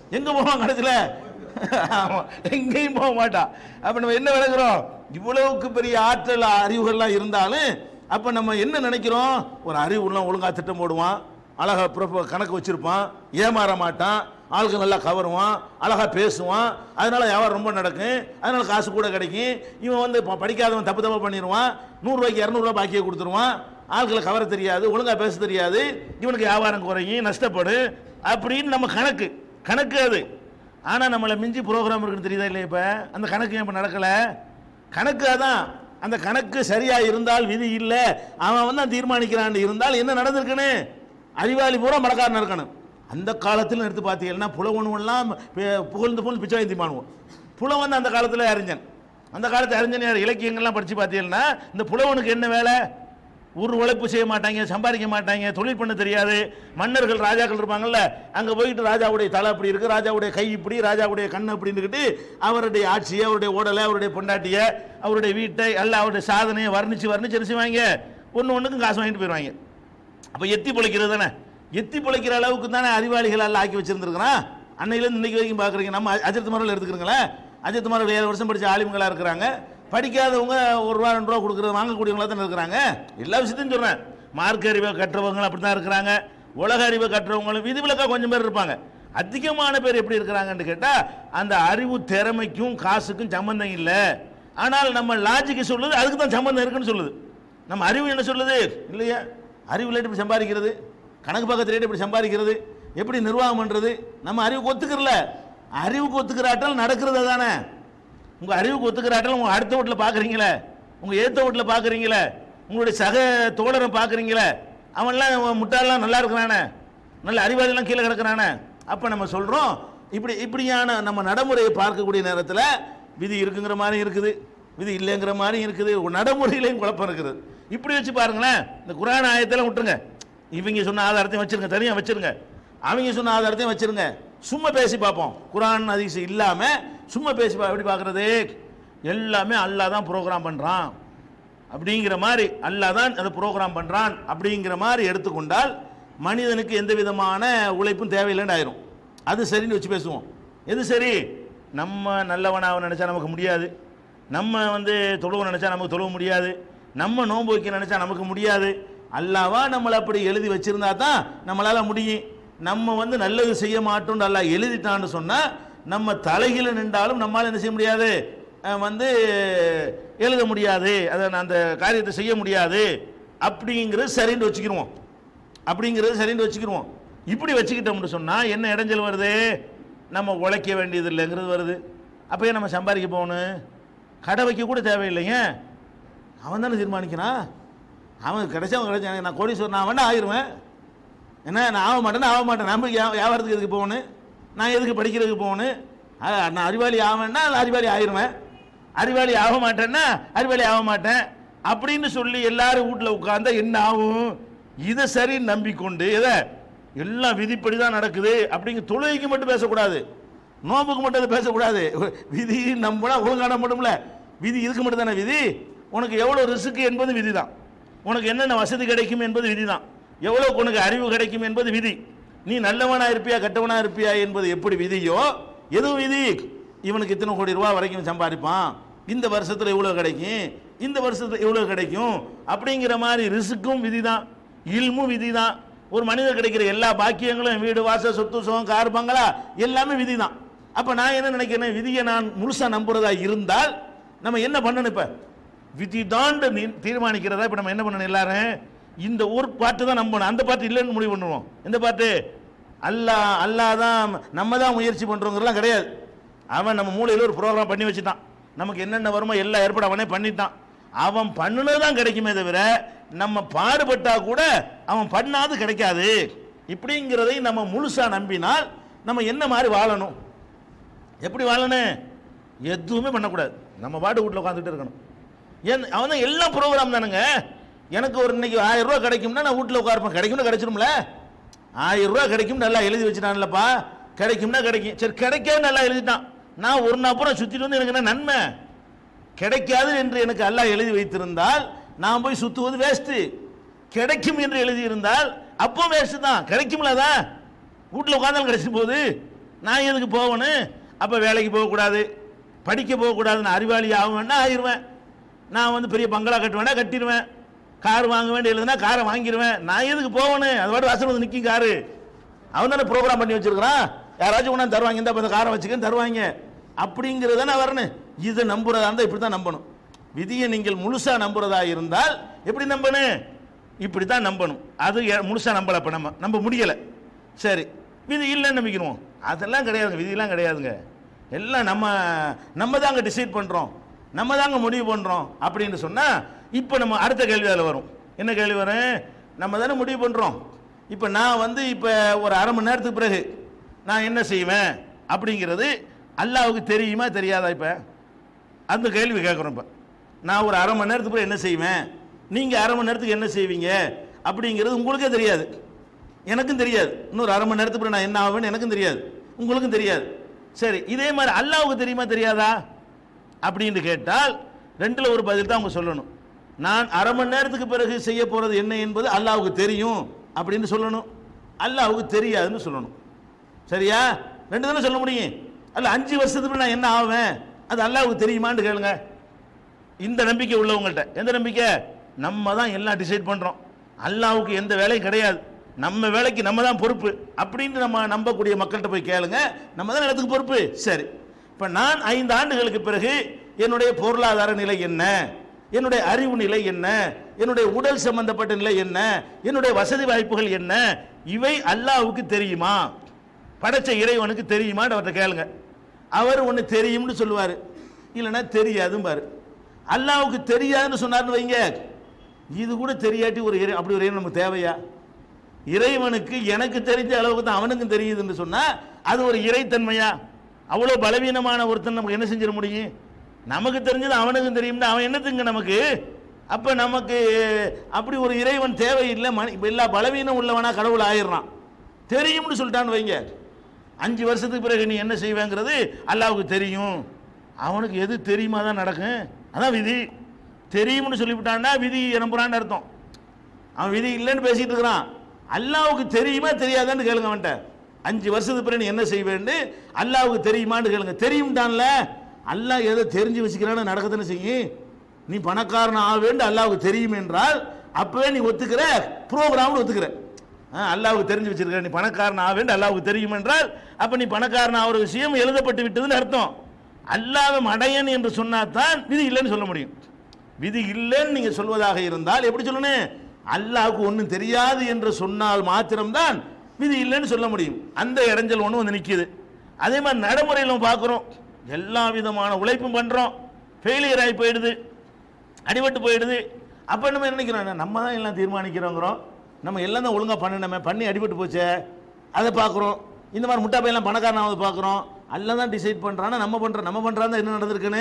எங்க போவான் கடைசியில ஆமா, எங்கேயும் போக மாட்டான் அப்ப நம்ம என்ன விளக்குறோம் இவ்வளவுக்கு பெரிய ஆற்றல் அறிவுகள்லாம் இருந்தாலும் அப்ப நம்ம என்ன நினைக்கிறோம் ஒரு அறிவு உள்ள ஒழுங்கா திட்டம் போடுவான் அழகா ப்ரொஃப- கணக்கு வச்சிருப்பான் ஏமாற மாட்டான் ஆளுக்கு நல்லா கவருவான் அழகா பேசுவான் அதனால வியாபாரம் ரொம்ப நடக்கும் அதனால காசு கூட கிடைக்கும் இவன் வந்து ப- படிக்காதவன் தப்பு தப்பா பண்ணிடுவான் நூறுரூவாய்க்கு இரநூறுவா பாக்கியை கொடுத்துருவான் ஆட்களை கவர தெரியாது ஒழுங்கா பேச தெரியாது இவனுக்கு வியாபாரம் குறையும் நஷ்டப்படு அப்படின்னு நம்ம கணக்கு கணக்கு அது ஆனா நம்மளை மிஞ்சி ப்ரோக்ராம் இருக்குன்னு தெரியுதா இல்லையா இப்ப அந்த கணக்கு ஏன் இப்ப நடக்கல கணக்கு அதான் அந்த கணக்கு சரியா இருந்தால் விதி இல்லை அவன் வந்து தீர்மானிக்கிறான் இருந்தால் என்ன நடந்திருக்குன்னு அறிவாளி பூரா மடக்காரன் இருக்கணும் அந்த காலத்தில் எடுத்து பார்த்தீங்கன்னா புலவனுவெல்லாம் பு- புகழ்ந்து புகழ்ந்து பிச்சை வைத்தி பண்ணுவோம் புலவன் அந்த காலத்தில் அறிஞன் அந்த காலத்து அறிஞன் யார்? இலக்கியங்கள்லாம் படித்து பார்த்தீங்கன்னா இந்த புலவனுக்கு என்ன வேலை ஒரு உழைப்பு செய்ய மாட்டாங்க சம்பாதிக்க மாட்டாங்க தொழில் பண்ண தெரியாது மன்னர்கள் ராஜாக்கள் இருப்பாங்கல்ல அங்கே போயிட்டு ராஜாவுடைய தலை அப்படி இருக்கு ராஜாவுடைய கை இப்படி ராஜாவுடைய கண் அப்படின்னுக்கிட்டு அவருடைய ஆட்சியை அவருடைய உடலை அவருடைய பொண்டாட்டியை அவருடைய வீட்டை அல்ல அவருடைய சாதனையை வர்ணிச்சு வர்ணிச்சு என்ன செய்வாங்க ஒன்று ஒன்றுக்கும் காசு வாங்கிட்டு போயிடுவாங்க அப்போ எத்தி பிழைக்கிறது தானே எத்தி பிழைக்கிற அளவுக்கு தானே அறிவாளிகள் எல்லாம் ஆக்கி வச்சிருந்துருக்கிறான் அன்னையிலேருந்து இன்னைக்கு வரைக்கும் பார்க்குறீங்க நம்ம அஜித் மரல் எடுத்துக்கிறீங்களேன் அஜித் மரல் ஏழு வருஷம் படிச்ச ஆலிம்களா இருக்கிறாங்க படிக்காதவங்க ஒரு ரூபா ரெண்டு ரூபா கொடுக்குறது வாங்கக்கூடியவங்களா தானே இருக்கிறாங்க எல்லா விஷயத்தையும் சொல்கிறேன் மார்க் அறிவை கற்றவங்களும் அப்படி தான் இருக்கிறாங்க உலக அறிவை கற்றவங்களும் விதிவிலக்கா கொஞ்சம் பேர் இருப்பாங்க அதிகமான பேர் எப்படி இருக்கிறாங்கன்னு கேட்டால் அந்த அறிவு திறமைக்கும் காசுக்கும் சம்பந்தம் இல்லை ஆனால் நம்ம லாஜிக்கு சொல்லுது அதுக்கு தான் சம்பந்தம் இருக்குன்னு சொல்லுது நம்ம அறிவு என்ன சொல்லுது இல்லையா அறிவில் எப்படி சம்பாதிக்கிறது கணக்கு பக்கத்துல எப்படி சம்பாதிக்கிறது எப்படி நிர்வாகம் பண்றது நம்ம அறிவுக்கு ஒத்துக்கிறல அறிவுக்கு ஒத்துக்கிற ஆற்றல் நடக்கிறது தானே உங்க அறிவுக்கு ஒத்துக்கிற ஆற்றல் உங்க அடுத்த வீட்டில் பார்க்குறீங்களே உங்க ஏத்த வீட்டில் பார்க்குறீங்களே உங்களுடைய சக தோழரை பார்க்குறீங்களே அவன்லாம் முட்டாள்லாம் நல்லா இருக்கிறானே நல்ல அறிவாளிலாம் கீழே கிடக்குறானே அப்போ நம்ம சொல்கிறோம் இப்படி இப்படியான நம்ம நடைமுறையை பார்க்கக்கூடிய நேரத்தில் விதி இருக்குங்கிற மாதிரி இருக்குது விதி இல்லைங்கிற மாதிரி இருக்குது ஒரு நடைமுறையிலையும் குழப்பம் இருக்குது இப்படி வச்சு பாருங்களேன் இந்த குரான் ஆயத்தெல்லாம் விட்டுருங்க இவங்க சொன்ன ஆதாரத்தையும் வச்சிருங்க தனியாக வச்சிருங்க அவங்க சொன்ன ஆதாரத்தையும் வச்சிருங்க சும்மா பேசி பார்ப்போம் குரான் அதிசு இல்லாமல் சும்மா பேசி பா எப்படி பார்க்குறது எல்லாமே அல்லாஹ் தான் ப்ரோக்ராம் பண்ணுறான் அப்படிங்கிற மாதிரி அல்லாஹ் தான் அதை ப்ரோக்ராம் பண்ணுறான் அப்படிங்கிற மாதிரி எடுத்துக்கொண்டால் மனிதனுக்கு எந்த விதமான உழைப்பும் தேவையில்லைன்னு ஆயிரும் அது சரின்னு வச்சு பேசுவோம் எது சரி நம்ம நல்லவனாக நினச்சா நமக்கு முடியாது நம்ம வந்து தொழுவ நினச்சா நமக்கு தொழுவ முடியாது நம்ம நோன்பு வைக்க நினச்சா நமக்கு முடியாது அல்லாவா நம்மளை அப்படி எழுதி வச்சிருந்தா தான் நம்மளால் முடியும் நம்ம வந்து நல்லது செய்ய மாட்டோம்னு அல்லாஹ் எழுதிட்டான்னு சொன்னால் நம்ம தலைகீழ நின்றாலும் நம்மளால் என்ன செய்ய முடியாது அஹ் வந்து எழுத முடியாது அதை நான் அந்த காரியத்தை செய்ய முடியாது அப்படிங்கிறது சரின்னு வச்சுக்கிருவோம் அப்படிங்கிறது சரின்னு வச்சுக்கிருவோம் இப்படி வச்சுக்கிட்டோம்னு சொன்னால் என்ன இடைஞ்சல் வருது நம்ம உழைக்க வேண்டியது இல்லைங்கிறது வருது அப்போ நம்ம சம்பாதிக்க போகணும் கடை வைக்க கூட தேவையில்லைங்க அவன் தானே தீர்மானிக்கிறான் அவன் கிடைச்சவன் கிடைச்சான் நான் கோடீஸ்வரன் நான் வேணா ஆயிடுவேன் என்ன நான் ஆக மாட்டேன்னா ஆக மாட்டேன் நம்ம வியா- வியாபாரத்துக்கு எதுக்கு போகணும் நான் எதுக்கு படிக்கிறதுக்கு போகணும் ஆ, நான் அறிவாளி ஆவேன்னா நான் அறிவாளி ஆயிடுவேன் அறிவாளி ஆக மாட்டேன்னா அறிவாளி ஆக மாட்டேன் அப்படின்னு சொல்லி எல்லாரும் வீட்டில் உட்கார்ந்தா என்ன ஆகும் இதை சரின்னு நம்பிக்கொண்டு எதை எல்லாம் விதிப்படி தான் நடக்குது அப்படிங்க தொழுகைக்கு மட்டும் பேசக்கூடாது நோம்புக்கு மட்டும் அதை பேசக்கூடாது விதி நம்பினா ஒழுங்கான மட்டும்ல விதி இதுக்கு மட்டும் தானே விதி உனக்கு எவ்வளோ ரிஸ்க் என்பது விதி தான் உனக்கு என்னென்ன வசதி கிடைக்கும் என்பது விதி தான் எவ்வளோ உனக்கு அறிவு கிடைக்கும் என்பது விதி நீ நல்லவனா இருப்பியா கெட்டவனா இருப்பியா என்பது எப்படி விதியோ எதுவும் விதி இவனுக்கு இத்தனை கோடி ரூபா வரைக்கும் சம்பாதிப்பான் இந்த வருஷத்தில் இவ்வளோ கிடைக்கும் இந்த வருஷத்தில் இவ்வளோ கிடைக்கும் அப்படிங்கிற மாதிரி ரிஸ்க்கும் விதி தான் இல்மும் விதி தான் ஒரு மனிதர் கிடைக்கிற எல்லா பாக்கியங்களும் வீடு வாசல் சொத்து சுகம் கார் பங்களா எல்லாமே விதி தான் அப்போ நான் என்ன நினைக்கிறேன் விதியை நான் முழுசாக நம்புறதா இருந்தால் நம்ம என்ன பண்ணணும் இப்போ விதி தான் தீர்மானிக்கிறதா இப்போ நம்ம என்ன பண்ணணும் எல்லாரும் இந்த ஒரு பாட்டு தான் நம்பணும் அந்த பாட்டு இல்லைன்னு முடிவு பண்ணுவோம் எந்த பாட்டு அல்லாஹ் அல்லாஹ் தான் நம்ம தான் முயற்சி பண்ணுறோங்கிறலாம் கிடையாது அவன் நம்ம மூளையில் ஒரு ப்ரோக்ராம் பண்ணி வச்சுட்டான் நமக்கு என்னென்ன வருமோ எல்லா ஏற்பாடு அவனே பண்ணிட்டான் அவன் பண்ணுனது தான் கிடைக்குமே தவிர நம்ம பாடுபட்டா கூட அவன் பண்ணாது கிடைக்காது இப்படிங்கிறதை நம்ம முழுசா நம்பினால் நம்ம என்ன மாதிரி வாழணும் எப்படி வாழணும் எதுவுமே பண்ணக்கூடாது நம்ம பாட்டு வீட்டில் உட்காந்துட்டு இருக்கணும் ஏன் அவன் தான் எல்லாம் ப்ரோக்ராம் தானுங்க எனக்கு ஒரு இன்னைக்கு ஆயிரம் ரூபா கிடைக்கும்னா நான் வீட்டில் உட்காருப்பேன் கிடைக்கும்னு கிடைச்சிரும்ல ஆயிரம் ரூபா கிடைக்கும் நல்லா எழுதி வச்சுட்டான்லப்பா கிடைக்கும்னா கிடைக்கும் சரி கிடைக்காது நல்லா எழுதிட்டான் நான் ஒரு நாள் அப்புறம் சுற்றிட்டு வந்து எனக்கு என்ன நன்மை கிடைக்காது என்று எனக்கு அல்லாஹ் எழுதி வைத்திருந்தால் நான் போய் சுத்துவது வேஸ்ட்டு கிடைக்கும் என்று எழுதி இருந்தால் அப்போ வேஸ்ட் தான் கிடைக்கும்ல அதான் வீட்டில் உட்காந்தாலும் கிடைச்சிட்டு போகுது நான் எதுக்கு போகணும் அப்போ வேலைக்கு போகக்கூடாது படிக்க போகக்கூடாது நான் அறிவாளி ஆகுவேன்னா ஆயிடுவேன் நான் வந்து பெரிய பங்களா கட்டுவேனா கட்டிடுவேன் கார் வாங்க வேண்டிய எழுதுனா காரை வாங்கிடுவேன் நான் எதுக்கு போகணும் அது பாட்டு வாசல் வந்து நிற்கும் காரு அவன் தானே ப்ரோக்ராம் பண்ணி வச்சிருக்கிறான் யாராச்சும் கொண்டாந்து தருவாங்க இந்த இந்த காரை வச்சுக்கன்னு தருவாங்க அப்படிங்கிறது தானே வரணும் இதை நம்புறதா இருந்தால் இப்படி தான் நம்பணும் விதியை நீங்கள் முழுசா நம்புறதா இருந்தால் எப்படி நம்பணும் இப்படி தான் நம்பணும் அது எ- முழுசா நம்பல அப்ப நம்ம நம்ப முடியல சரி விதி இல்லைன்னு நம்பிக்கிறோம் அதெல்லாம் கிடையாதுங்க விதியெல்லாம் கிடையாதுங்க எல்லாம் நம்ம நம்ம தாங்க டிசைட் பண்றோம் நம்ம தாங்க முடிவு பண்றோம் அப்படின்னு சொன்னா இப்போ நம்ம அடுத்த கேள்வி அதில் வரும் என்ன கேள்வி வரும் நம்ம தானே முடிவு பண்றோம் இப்போ நான் வந்து இப்போ ஒரு அரை மணி நேரத்துக்கு பிறகு நான் என்ன செய்வேன் அப்படிங்கிறது அல்லாவுக்கு தெரியுமா தெரியாதா இப்போ அந்த கேள்வி கேட்குறோம் இப்போ நான் ஒரு அரை மணி நேரத்துக்கு பிறகு என்ன செய்வேன் நீங்கள் அரை மணி நேரத்துக்கு என்ன செய்வீங்க அப்படிங்கிறது உங்களுக்கே தெரியாது எனக்கும் தெரியாது இன்னொரு அரை மணி நேரத்துக்கு பிறகு நான் என்ன ஆவேன்னு எனக்கும் தெரியாது உங்களுக்கும் தெரியாது சரி இதே மாதிரி அல்லாவுக்கு தெரியுமா தெரியாதா அப்படின்னு கேட்டால் ரெண்டில் ஒரு பதில் தான் அவங்க சொல்லணும் நான் அரை மணி நேரத்துக்கு பிறகு செய்ய போகிறது என்ன என்பது அல்லாவுக்கு தெரியும் அப்படின்னு சொல்லணும் அல்லாவுக்கு தெரியாதுன்னு சொல்லணும் சரியா ரெண்டு தானே சொல்ல முடியும் அல்ல அஞ்சு வருஷத்துக்கு பிறகு நான் என்ன ஆவேன் அது அல்லாவுக்கு தெரியுமான்னு கேளுங்க இந்த நம்பிக்கை உள்ளவங்கள்ட்ட எந்த நம்பிக்கை நம்ம தான் எல்லாம் டிசைட் பண்ணுறோம் அல்லாவுக்கு எந்த வேலையும் கிடையாது நம்ம வேலைக்கு நம்ம தான் பொறுப்பு அப்படின்னு நம்ம நம்பக்கூடிய மக்கள்கிட்ட போய் கேளுங்க நம்ம தான் இடத்துக்கு பொறுப்பு சரி இப்போ நான் ஐந்து ஆண்டுகளுக்கு பிறகு என்னுடைய பொருளாதார நிலை என்ன என்னுடைய அறிவு நிலை என்ன என்னுடைய உடல் சம்பந்தப்பட்ட நிலை என்ன என்னுடைய வசதி வாய்ப்புகள் என்ன இவை அல்லாவுக்கு தெரியுமா படைச்ச இறைவனுக்கு தெரியுமான்னு அவர்கிட்ட கேளுங்க அவர் ஒன்று தெரியும்னு சொல்லுவார் இல்லைன்னா தெரியாதும் பாரு அல்லாவுக்கு தெரியாதுன்னு சொன்னார்னு வைங்க இது கூட தெரியாட்டி ஒரு இறை அப்படி ஒரு இறைவன் நமக்கு தேவையா இறைவனுக்கு எனக்கு தெரிஞ்ச அளவுக்கு தான் அவனுக்கும் தெரியுதுன்னு சொன்னா அது ஒரு இறைத்தன்மையா அவ்வளோ பலவீனமான ஒருத்தன் நமக்கு என்ன செஞ்சிட முடியும் நமக்கு தெரிஞ்சது அவனுக்கும் தெரியும்னா அவன் என்னத்துங்க நமக்கு அப்ப நமக்கு அப்படி ஒரு இறைவன் தேவையில்லை மனி இப்போ எல்லா பலவீனம் உள்ளவனா கடவுள் ஆயிடுறான் தெரியும்னு சொல்லிட்டான்னு வைங்க அஞ்சு வருஷத்துக்கு பிறகு நீ என்ன செய்வேங்கிறது அல்லாவுக்கு தெரியும் அவனுக்கு எது தெரியுமா தான் நடக்கும் அதான் விதி தெரியும்னு சொல்லிவிட்டான்னா விதி நம்புறான்னு அர்த்தம் அவன் விதி இல்லைன்னு பேசிட்டு இருக்கிறான் அல்லாவுக்கு தெரியுமா தெரியாதான்னு கேளுங்க அவன்கிட்ட அஞ்சு வருஷத்துக்கு பிறகு நீ என்ன செய்வேன்னு அல்லாவுக்கு தெரியுமான்னு கேளுங்க தெரியும்டான்ல அல்லாஹ் எதை தெரிஞ்சு வச்சுக்கிறான்னு நடக்கத்தானே செய்யும் நீ பணக்காரன் ஆவேன்னு அல்லாவுக்கு தெரியும் என்றால் அப்பவே நீ ஒத்துக்கிற ப்ரோக்ராம்னு ஒத்துக்கிற ஆ, அல்லாவுக்கு தெரிஞ்சு வச்சிருக்கிற நீ பணக்காரன் ஆவேன்னு அல்லாவுக்கு தெரியும் என்றால் அப்ப நீ பணக்காரன் ஆகிற விஷயம் எழுதப்பட்டு விட்டதுன்னு அர்த்தம் அல்லாஹ் மடையன் என்று சொன்னாதான் விதி இல்லைன்னு சொல்ல முடியும் விதி இல்லைன்னு நீங்க சொல்வதாக இருந்தால் எப்படி சொல்லணும் அல்லாஹ்வுக்கு ஒன்றும் தெரியாது என்று சொன்னால் மாத்திரம்தான் விதி இல்லைன்னு சொல்ல முடியும் அந்த இடைஞ்சல் ஒன்று வந்து நிற்கிது அதே மாதிரி நடைமுறையில் நம்ம பார்க்குறோம் எல்லா விதமான உழைப்பும் பண்ணுறோம் ஃபெயிலியர் ஆகி போயிடுது அடிபட்டு போயிடுது அப்போ நம்ம என்ன நினைக்கிறோம் நம்ம தான் எல்லாம் தீர்மானிக்கிறோங்கிறோம் நம்ம எல்லாம் தான் ஒழுங்காக பண்ணணுமே பண்ணி அடிபட்டு போச்சே அதை பார்க்குறோம் இந்த மாதிரி முட்டா பையெல்லாம் பணக்காரனாவது பார்க்குறோம் எல்லாம் தான் டிசைட் பண்ணுறான்னா நம்ம பண்ணுறோம் நம்ம பண்ணுறாங்க என்ன நடந்திருக்குன்னு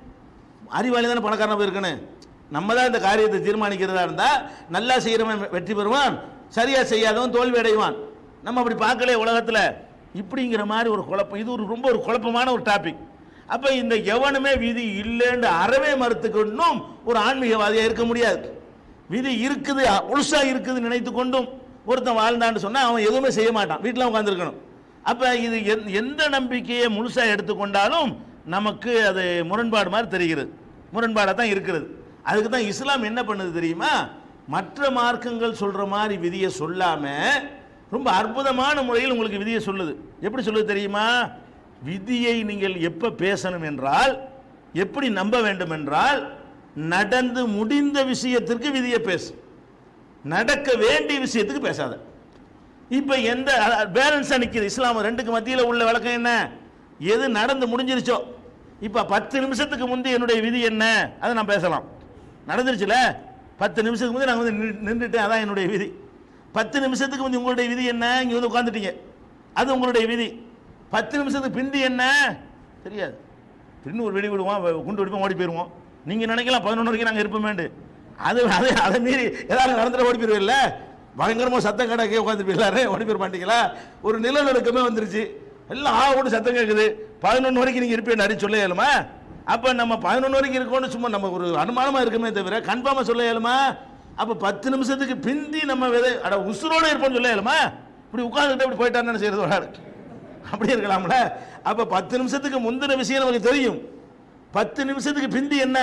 அறிவாளி தானே பணக்காரனா போயிருக்கணும் நம்ம தான் இந்த காரியத்தை தீர்மானிக்கிறதா இருந்தால் நல்லா செய்கிறவன் வெற்றி பெறுவான் சரியா செய்யாதவன் தோல்வி அடைவான் நம்ம அப்படி பார்க்கல உலகத்தில் இப்படிங்கிற மாதிரி ஒரு குழப்பம் இது ஒரு ரொம்ப ஒரு குழப்பமான ஒரு டாபிக் அப்போ இந்த எவனுமே விதி இல்லைன்னு அறவே மறுத்துக்கொண்டும் ஒரு ஆன்மீகவாதியாக இருக்க முடியாது விதி இருக்குது முழுசா இருக்குது நினைத்து கொண்டும் ஒருத்தன் வாழ்ந்தான்னு சொன்னா அவன் எதுவுமே செய்ய மாட்டான் வீட்டில் உட்காந்துருக்கணும் அப்ப இது எந்த- எந்த நம்பிக்கையை முழுசா எடுத்துக்கொண்டாலும் நமக்கு அது முரண்பாடு மாதிரி தெரிகிறது முரண்பாடாக தான் இருக்கிறது அதுக்கு தான் இஸ்லாம் என்ன பண்ணுது தெரியுமா மற்ற மார்க்கங்கள் சொல்ற மாதிரி விதியை சொல்லாம ரொம்ப அற்புதமான முறையில் உங்களுக்கு விதியை சொல்லுது எப்படி சொல்லுது தெரியுமா விதியை நீங்கள் எப்ப பேசணும் என்றால் எப்படி நம்ப வேண்டும் என்றால் நடந்து முடிந்த விஷயத்திற்கு விதியை பேசு நடக்க வேண்டிய விஷயத்துக்கு பேசாத இப்ப எந்த பேலன்ஸா நிக்குது இஸ்லாம் ரெண்டுக்கு மத்தியில் உள்ள விளக்கம் என்ன எது நடந்து முடிஞ்சிருச்சோ இப்ப பத்து நிமிஷத்துக்கு முந்தி என்னுடைய விதி என்ன அதை நான் பேசலாம் நடந்துருச்சுல பத்து நிமிஷத்துக்கு முந்தி நான் வந்து நின்னு- நின்னுட்டேன் அதான் என்னுடைய விதி பத்து நிமிஷத்துக்கு முந்தி உங்களுடைய விதி என்ன இங்க வந்து உட்காந்துட்டீங்க அது உங்களுடைய விதி பத்து நிமிஷத்துக்கு பிந்தி என்ன தெரியாது பின்னு ஒரு வெடி விடுவோம் வ- குண்டு வெடிப்போம் ஓடி போயிடுவோம் நீங்க நினைக்கலாம் பதினொன்று வரைக்கும் நாங்கள் இருப்போமேண்டு அது அதை அதை மீறி ஏதாவது நடந்துட ஓடி போயிருவில்ல பயங்கரமா சத்தம் கடை உட்காந்து எல்லாரு ஓடி போயிட மாட்டீங்களா ஒரு நிலநடுக்கமே வந்துருச்சு எல்லாம் ஆ ஓட்டு சத்தம் கேட்குது பதினொன்று வரைக்கும் நீங்க இருப்பேன் அடி சொல்ல இயலுமா அப்ப நம்ம பதினொன்று வரைக்கும் இருக்கோம்னு சும்மா நம்ம ஒரு அனுமானமா இருக்குமே தவிர கன்ஃபார்மா சொல்ல இயலுமா அப்ப பத்து நிமிஷத்துக்கு பிந்தி நம்ம விதை அட உசுரோட இருப்போம்னு சொல்ல இயலுமா இப்படி உட்காந்துட்டு இப்படி போயிட்டான்னு செய்யறது ஒரு ஆளு அப்படி இருக்கலாம்ல அப்ப பத்து நிமிஷத்துக்கு முந்தின விஷயம் நமக்கு தெரியும் பத்து நிமிஷத்துக்கு பிந்தி என்ன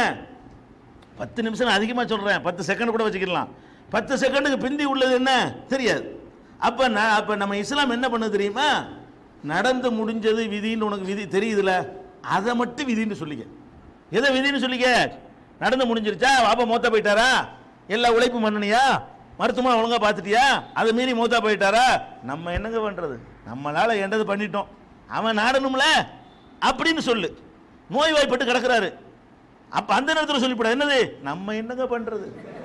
பத்து நிமிஷம் அதிகமாக சொல்கிறேன் பத்து செகண்ட் கூட வச்சுக்கலாம் பத்து செகண்டுக்கு பிந்தி உள்ளது என்ன தெரியாது அப்போ நான் அப்போ நம்ம இஸ்லாம் என்ன பண்ணுது தெரியுமா நடந்து முடிஞ்சது விதின்னு உனக்கு விதி தெரியுதுல அதை மட்டும் விதின்னு சொல்லிக்க எதை விதின்னு சொல்லிக்க நடந்து முடிஞ்சிருச்சா பாப்பா மூத்தா போயிட்டாரா எல்லா உழைப்பும் பண்ணனியா மருத்துவமனை ஒழுங்கா பார்த்துட்டியா அதை மீறி மூத்தா போயிட்டாரா நம்ம என்னங்க பண்றது நம்மளால என்னது பண்ணிட்டோம் அவன் நாடணும்ல அப்படின்னு சொல்லு நோய்வாய்ப்பட்டு கிடக்குறாரு அப்ப அந்த நேரத்தில் சொல்லிவிட என்னது நம்ம என்னங்க பண்றது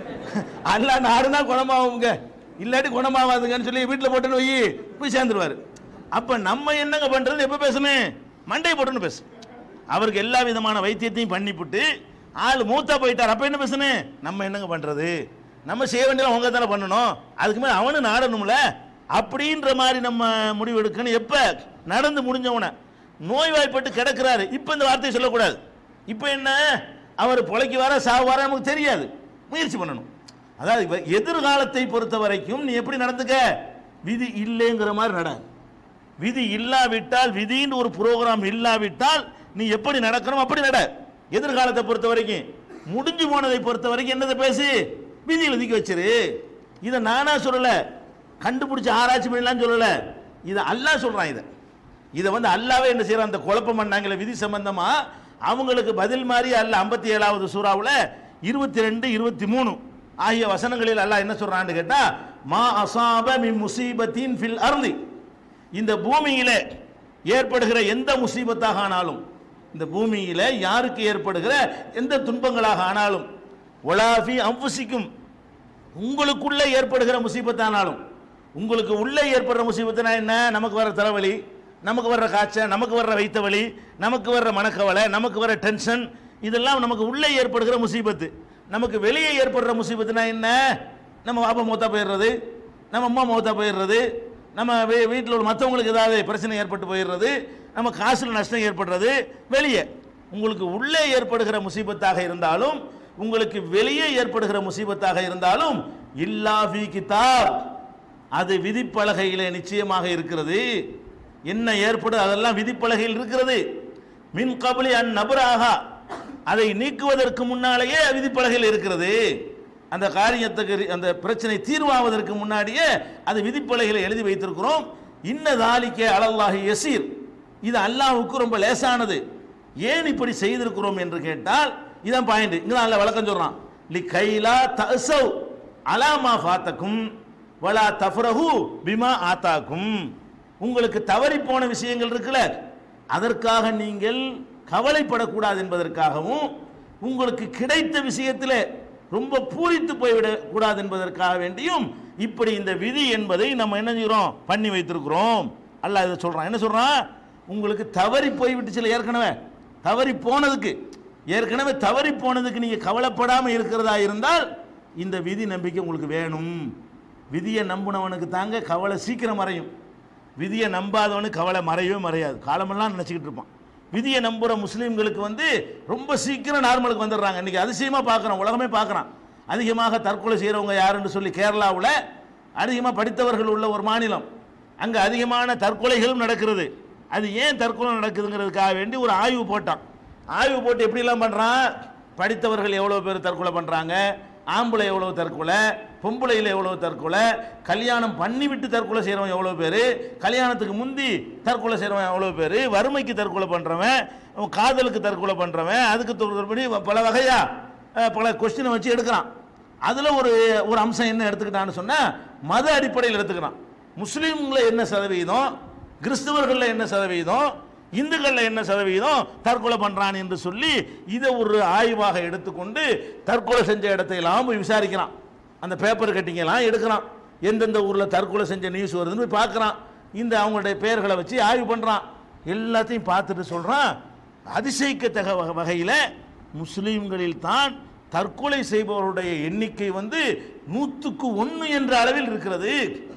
அல்ல நாடுனா குணமாகுங்க இல்லாட்டி குணமாவாதுங்கன்னு சொல்லி வீட்டில் போட்டுன்னு போய் போய் சேர்ந்துருவாரு அப்ப நம்ம என்னங்க பண்றது எப்ப பேசணும் மண்டை போட்டுன்னு பேசு அவருக்கு எல்லா விதமான வைத்தியத்தையும் பண்ணிவிட்டு ஆள் மூத்தா போயிட்டார் அப்ப என்ன பேசணும் நம்ம என்னங்க பண்றது நம்ம செய்ய வேண்டியது அவங்க தானே பண்ணணும் அதுக்கு மேல அவனு நாடணும்ல அப்படின்ற மாதிரி நம்ம முடிவு எடுக்கணும் எப்ப நடந்து முடிஞ்சவன நோய்வாய்ப்பட்டு கிடக்குறாரு இப்ப இந்த வார்த்தையை சொல்லக்கூடாது இப்போ என்ன அவர் பொழைக்கு வர சாவார நமக்கு தெரியாது முயற்சி பண்ணணும் அதாவது இப்ப எதிர்காலத்தை பொறுத்த வரைக்கும் நீ எப்படி நடந்துக்க விதி இல்லைங்கிற மாதிரி நட விதி இல்லாவிட்டால் விதின்னு ஒரு புரோகிராம் இல்லாவிட்டால் நீ எப்படி நடக்கணும் அப்படி நட எதிர்காலத்தை பொறுத்த வரைக்கும் முடிஞ்சு போனதை பொறுத்த வரைக்கும் என்னதை பேசு விதியில் ஒதுக்கி வச்சிரு இதை நானா சொல்லல கண்டுபிடிச்சு ஆராய்ச்சி பண்ணலாம் சொல்லல இதை அல்லாஹ் சொல்றான் இதை இதை வந்து அல்லாவே என்ன செய்யறான் அந்த குழப்பம் பண்ணாங்களே விதி சம்பந்தமா அவங்களுக்கு பதில் மாதிரி அல்ல ஐம்பத்தி ஏழாவது சூறாவுல இருபத்தி ரெண்டு இருபத்தி மூணு ஆகிய வசனங்களில் அல்லாஹ் என்ன சொல்றான்னு கேட்டா மா அசாப மின் முசீபத்தின் ஃபில் அருளி இந்த பூமியில ஏற்படுகிற எந்த முசீபத்தாக ஆனாலும் இந்த பூமியில யாருக்கு ஏற்படுகிற எந்த துன்பங்களாக ஆனாலும் ஒலாஃபி அம்புசிக்கும் உங்களுக்குள்ள ஏற்படுகிற முசீபத்தானாலும் உங்களுக்கு உள்ளே ஏற்படுற முசீபத்துனா என்ன நமக்கு வர தலைவலி நமக்கு வர்ற காய்ச்சல் நமக்கு வர்ற வைத்த வலி நமக்கு வர்ற மனக்கவலை நமக்கு வர டென்ஷன் இதெல்லாம் நமக்கு உள்ளே ஏற்படுகிற முசீபத்து நமக்கு வெளியே ஏற்படுற முசீபத்துனா என்ன நம்ம பாப்பா மூத்தா போயிடுறது நம்ம அம்மா மூத்தா போயிடுறது நம்ம வீ- வீட்டில் உள்ள மற்றவங்களுக்கு ஏதாவது பிரச்சனை ஏற்பட்டு போயிடுறது நம்ம காசில் நஷ்டம் ஏற்படுறது வெளியே உங்களுக்கு உள்ளே ஏற்படுகிற முசீபத்தாக இருந்தாலும் உங்களுக்கு வெளியே ஏற்படுகிற முசீபத்தாக இருந்தாலும் இல்லா ஃபீ கிதாப் அது விதிப்பலகையிலே நிச்சயமாக இருக்கிறது என்ன ஏற்படும் அதெல்லாம் விதிப்பலகையில் இருக்கிறது மின் கபலி அன் நபராகா அதை நீக்குவதற்கு முன்னாலேயே விதிப்பலகையில் இருக்கிறது அந்த காரியத்துக்கு ரி- அந்த பிரச்சனை தீர்வாவதற்கு முன்னாடியே அது விதிப்பலகையில் எழுதி வைத்திருக்கிறோம் இன்ன தாலிக்கே அலல்லாஹி யசீர் இது அல்லாஹ்வுக்கு ரொம்ப லேசானது ஏன் இப்படி செய்திருக்கிறோம் என்று கேட்டால் இதான் பாயிண்ட் இங்க தான் விளக்கம் சொல்றான் லி கைலா தசவ் அலாமா ஃபாத்தக்கும் வலா தஃப்ரஹு பிமா ஆத்தாக்கும் உங்களுக்கு தவறி போன விஷயங்கள் இருக்குல்ல அதற்காக நீங்கள் கவலைப்படக்கூடாது என்பதற்காகவும் உங்களுக்கு கிடைத்த விஷயத்தில் ரொம்ப பூரித்து போய்விடக் கூடாது என்பதற்காக வேண்டியும் இப்படி இந்த விதி என்பதை நம்ம என்ன செய்கிறோம் பண்ணி வைத்திருக்கிறோம் அல்லாஹ் இதை சொல்றான் என்ன சொல்றான் உங்களுக்கு தவறி போய்விட்டுச்சுல ஏற்கனவே தவறி போனதுக்கு ஏற்கனவே தவறி போனதுக்கு நீங்க கவலைப்படாம இருக்கிறதா இருந்தால் இந்த விதி நம்பிக்கை உங்களுக்கு வேணும் விதியை நம்பினவனுக்கு தாங்க கவலை சீக்கிரம் மறையும் விதியை நம்பாதவனுக்கு கவலை மறையவே மறையாது காலமெல்லாம் நினச்சிக்கிட்டு இருப்பான் விதியை நம்புகிற முஸ்லீம்களுக்கு வந்து ரொம்ப சீக்கிரம் நார்மலுக்கு வந்துடுறாங்க இன்னைக்கு அதிசயமாக பார்க்குறோம் உலகமே பார்க்குறான் அதிகமாக தற்கொலை செய்கிறவங்க யாருன்னு சொல்லி கேரளாவில் அதிகமாக படித்தவர்கள் உள்ள ஒரு மாநிலம் அங்கே அதிகமான தற்கொலைகளும் நடக்கிறது அது ஏன் தற்கொலை நடக்குதுங்கிறதுக்காக வேண்டி ஒரு ஆய்வு போட்டான் ஆய்வு போட்டு எப்படிலாம் பண்ணுறான் படித்தவர்கள் எவ்வளோ பேர் தற்கொலை பண்ணுறாங்க ஆம்பளை எவ்வளோ தற்கொலை பொம்பளையில் எவ்வளோ தற்கொலை கல்யாணம் பண்ணிவிட்டு தற்கொலை செய்கிறவன் எவ்வளோ பேர் கல்யாணத்துக்கு முந்தி தற்கொலை செய்கிறவன் எவ்வளோ பேர் வறுமைக்கு தற்கொலை பண்ணுறவன் அவன் காதலுக்கு தற்கொலை பண்ணுறவன் அதுக்கு தொடர்படி பல வகையா அஹ், பல கொஸ்டினை வச்சு எடுக்கிறான் அதில் ஒரு ஒரு அம்சம் என்ன எடுத்துக்கிட்டான்னு சொன்னால் மத அடிப்படையில் எடுத்துக்கிறான் முஸ்லீம்களில் என்ன சதவீதம் கிறிஸ்தவர்களில் என்ன சதவீதம் இந்துக்களில் என்ன சதவீதம் தற்கொலை பண்றான் என்று சொல்லி இதை ஒரு ஆய்வாக எடுத்துக்கொண்டு தற்கொலை செஞ்ச இடத்தையெல்லாம் போய் விசாரிக்கிறான் அந்த பேப்பர் கட்டிங் எல்லாம் எடுக்கிறான் எந்தெந்த ஊரில் தற்கொலை செஞ்ச நியூஸ் வருதுன்னு போய் பார்க்குறான் இந்த அவங்களுடைய பெயர்களை வச்சு ஆய்வு பண்ணுறான் எல்லாத்தையும் பார்த்துட்டு சொல்கிறான் அதிசயிக்கத்தக வகை- வகையில் முஸ்லீம்களில் தான் தற்கொலை செய்பவருடைய எண்ணிக்கை வந்து நூற்றுக்கு ஒன்று என்ற அளவில் இருக்கிறது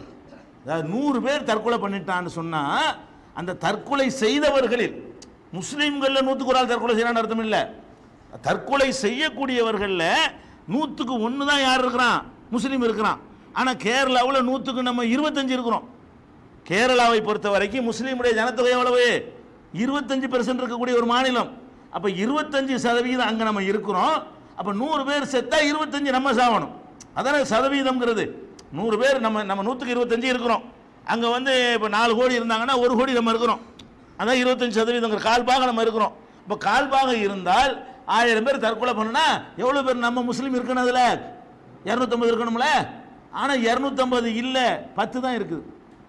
அதாவது நூறு பேர் தற்கொலை பண்ணிட்டான்னு சொன்னா அந்த தற்கொலை செய்தவர்களில் முஸ்லீம்களில் நூற்றுக்கு ஒரு ஆள் தற்கொலை செய்யறான்னு அர்த்தம் இல்லை தற்கொலை செய்யக்கூடியவர்களில் நூற்றுக்கு ஒன்று தான் யார் இருக்கிறான் முஸ்லீம் இருக்கிறான் ஆனால் கேரளாவில் நூற்றுக்கு நம்ம இருபத்தஞ்சு இருக்கிறோம் கேரளாவை பொறுத்த வரைக்கும் முஸ்லீமுடைய ஜனத்தொகை எவ்வளவு இருபத்தஞ்சு பெர்சன்ட் இருக்கக்கூடிய ஒரு மாநிலம் அப்ப இருபத்தஞ்சு சதவீதம் அங்க நம்ம இருக்கிறோம் அப்ப நூறு பேர் செத்தா இருபத்தஞ்சு நம்ம சாவணும் அதானே சதவீதம்ங்கிறது நூறு பேர் நம்ம நம்ம நூற்றுக்கு இருபத்தஞ்சு இருக்கிறோம் அங்க வந்து இப்போ நாலு கோடி இருந்தாங்கன்னா ஒரு கோடி நம்ம இருக்கிறோம் அதான் இருபத்தஞ்சு சதவீதங்கிற கால் பாகம் நம்ம இருக்கிறோம் இப்போ கால் பாகம் இருந்தால் ஆயிரம் பேர் தற்கொலை பண்ணுனா எவ்வளோ பேர் நம்ம முஸ்லீம் இருக்கணும் அதில் இரநூத்தம்பது இருக்கணும்ல ஆனால் இரநூத்தம்பது இல்லை பத்து தான் இருக்குது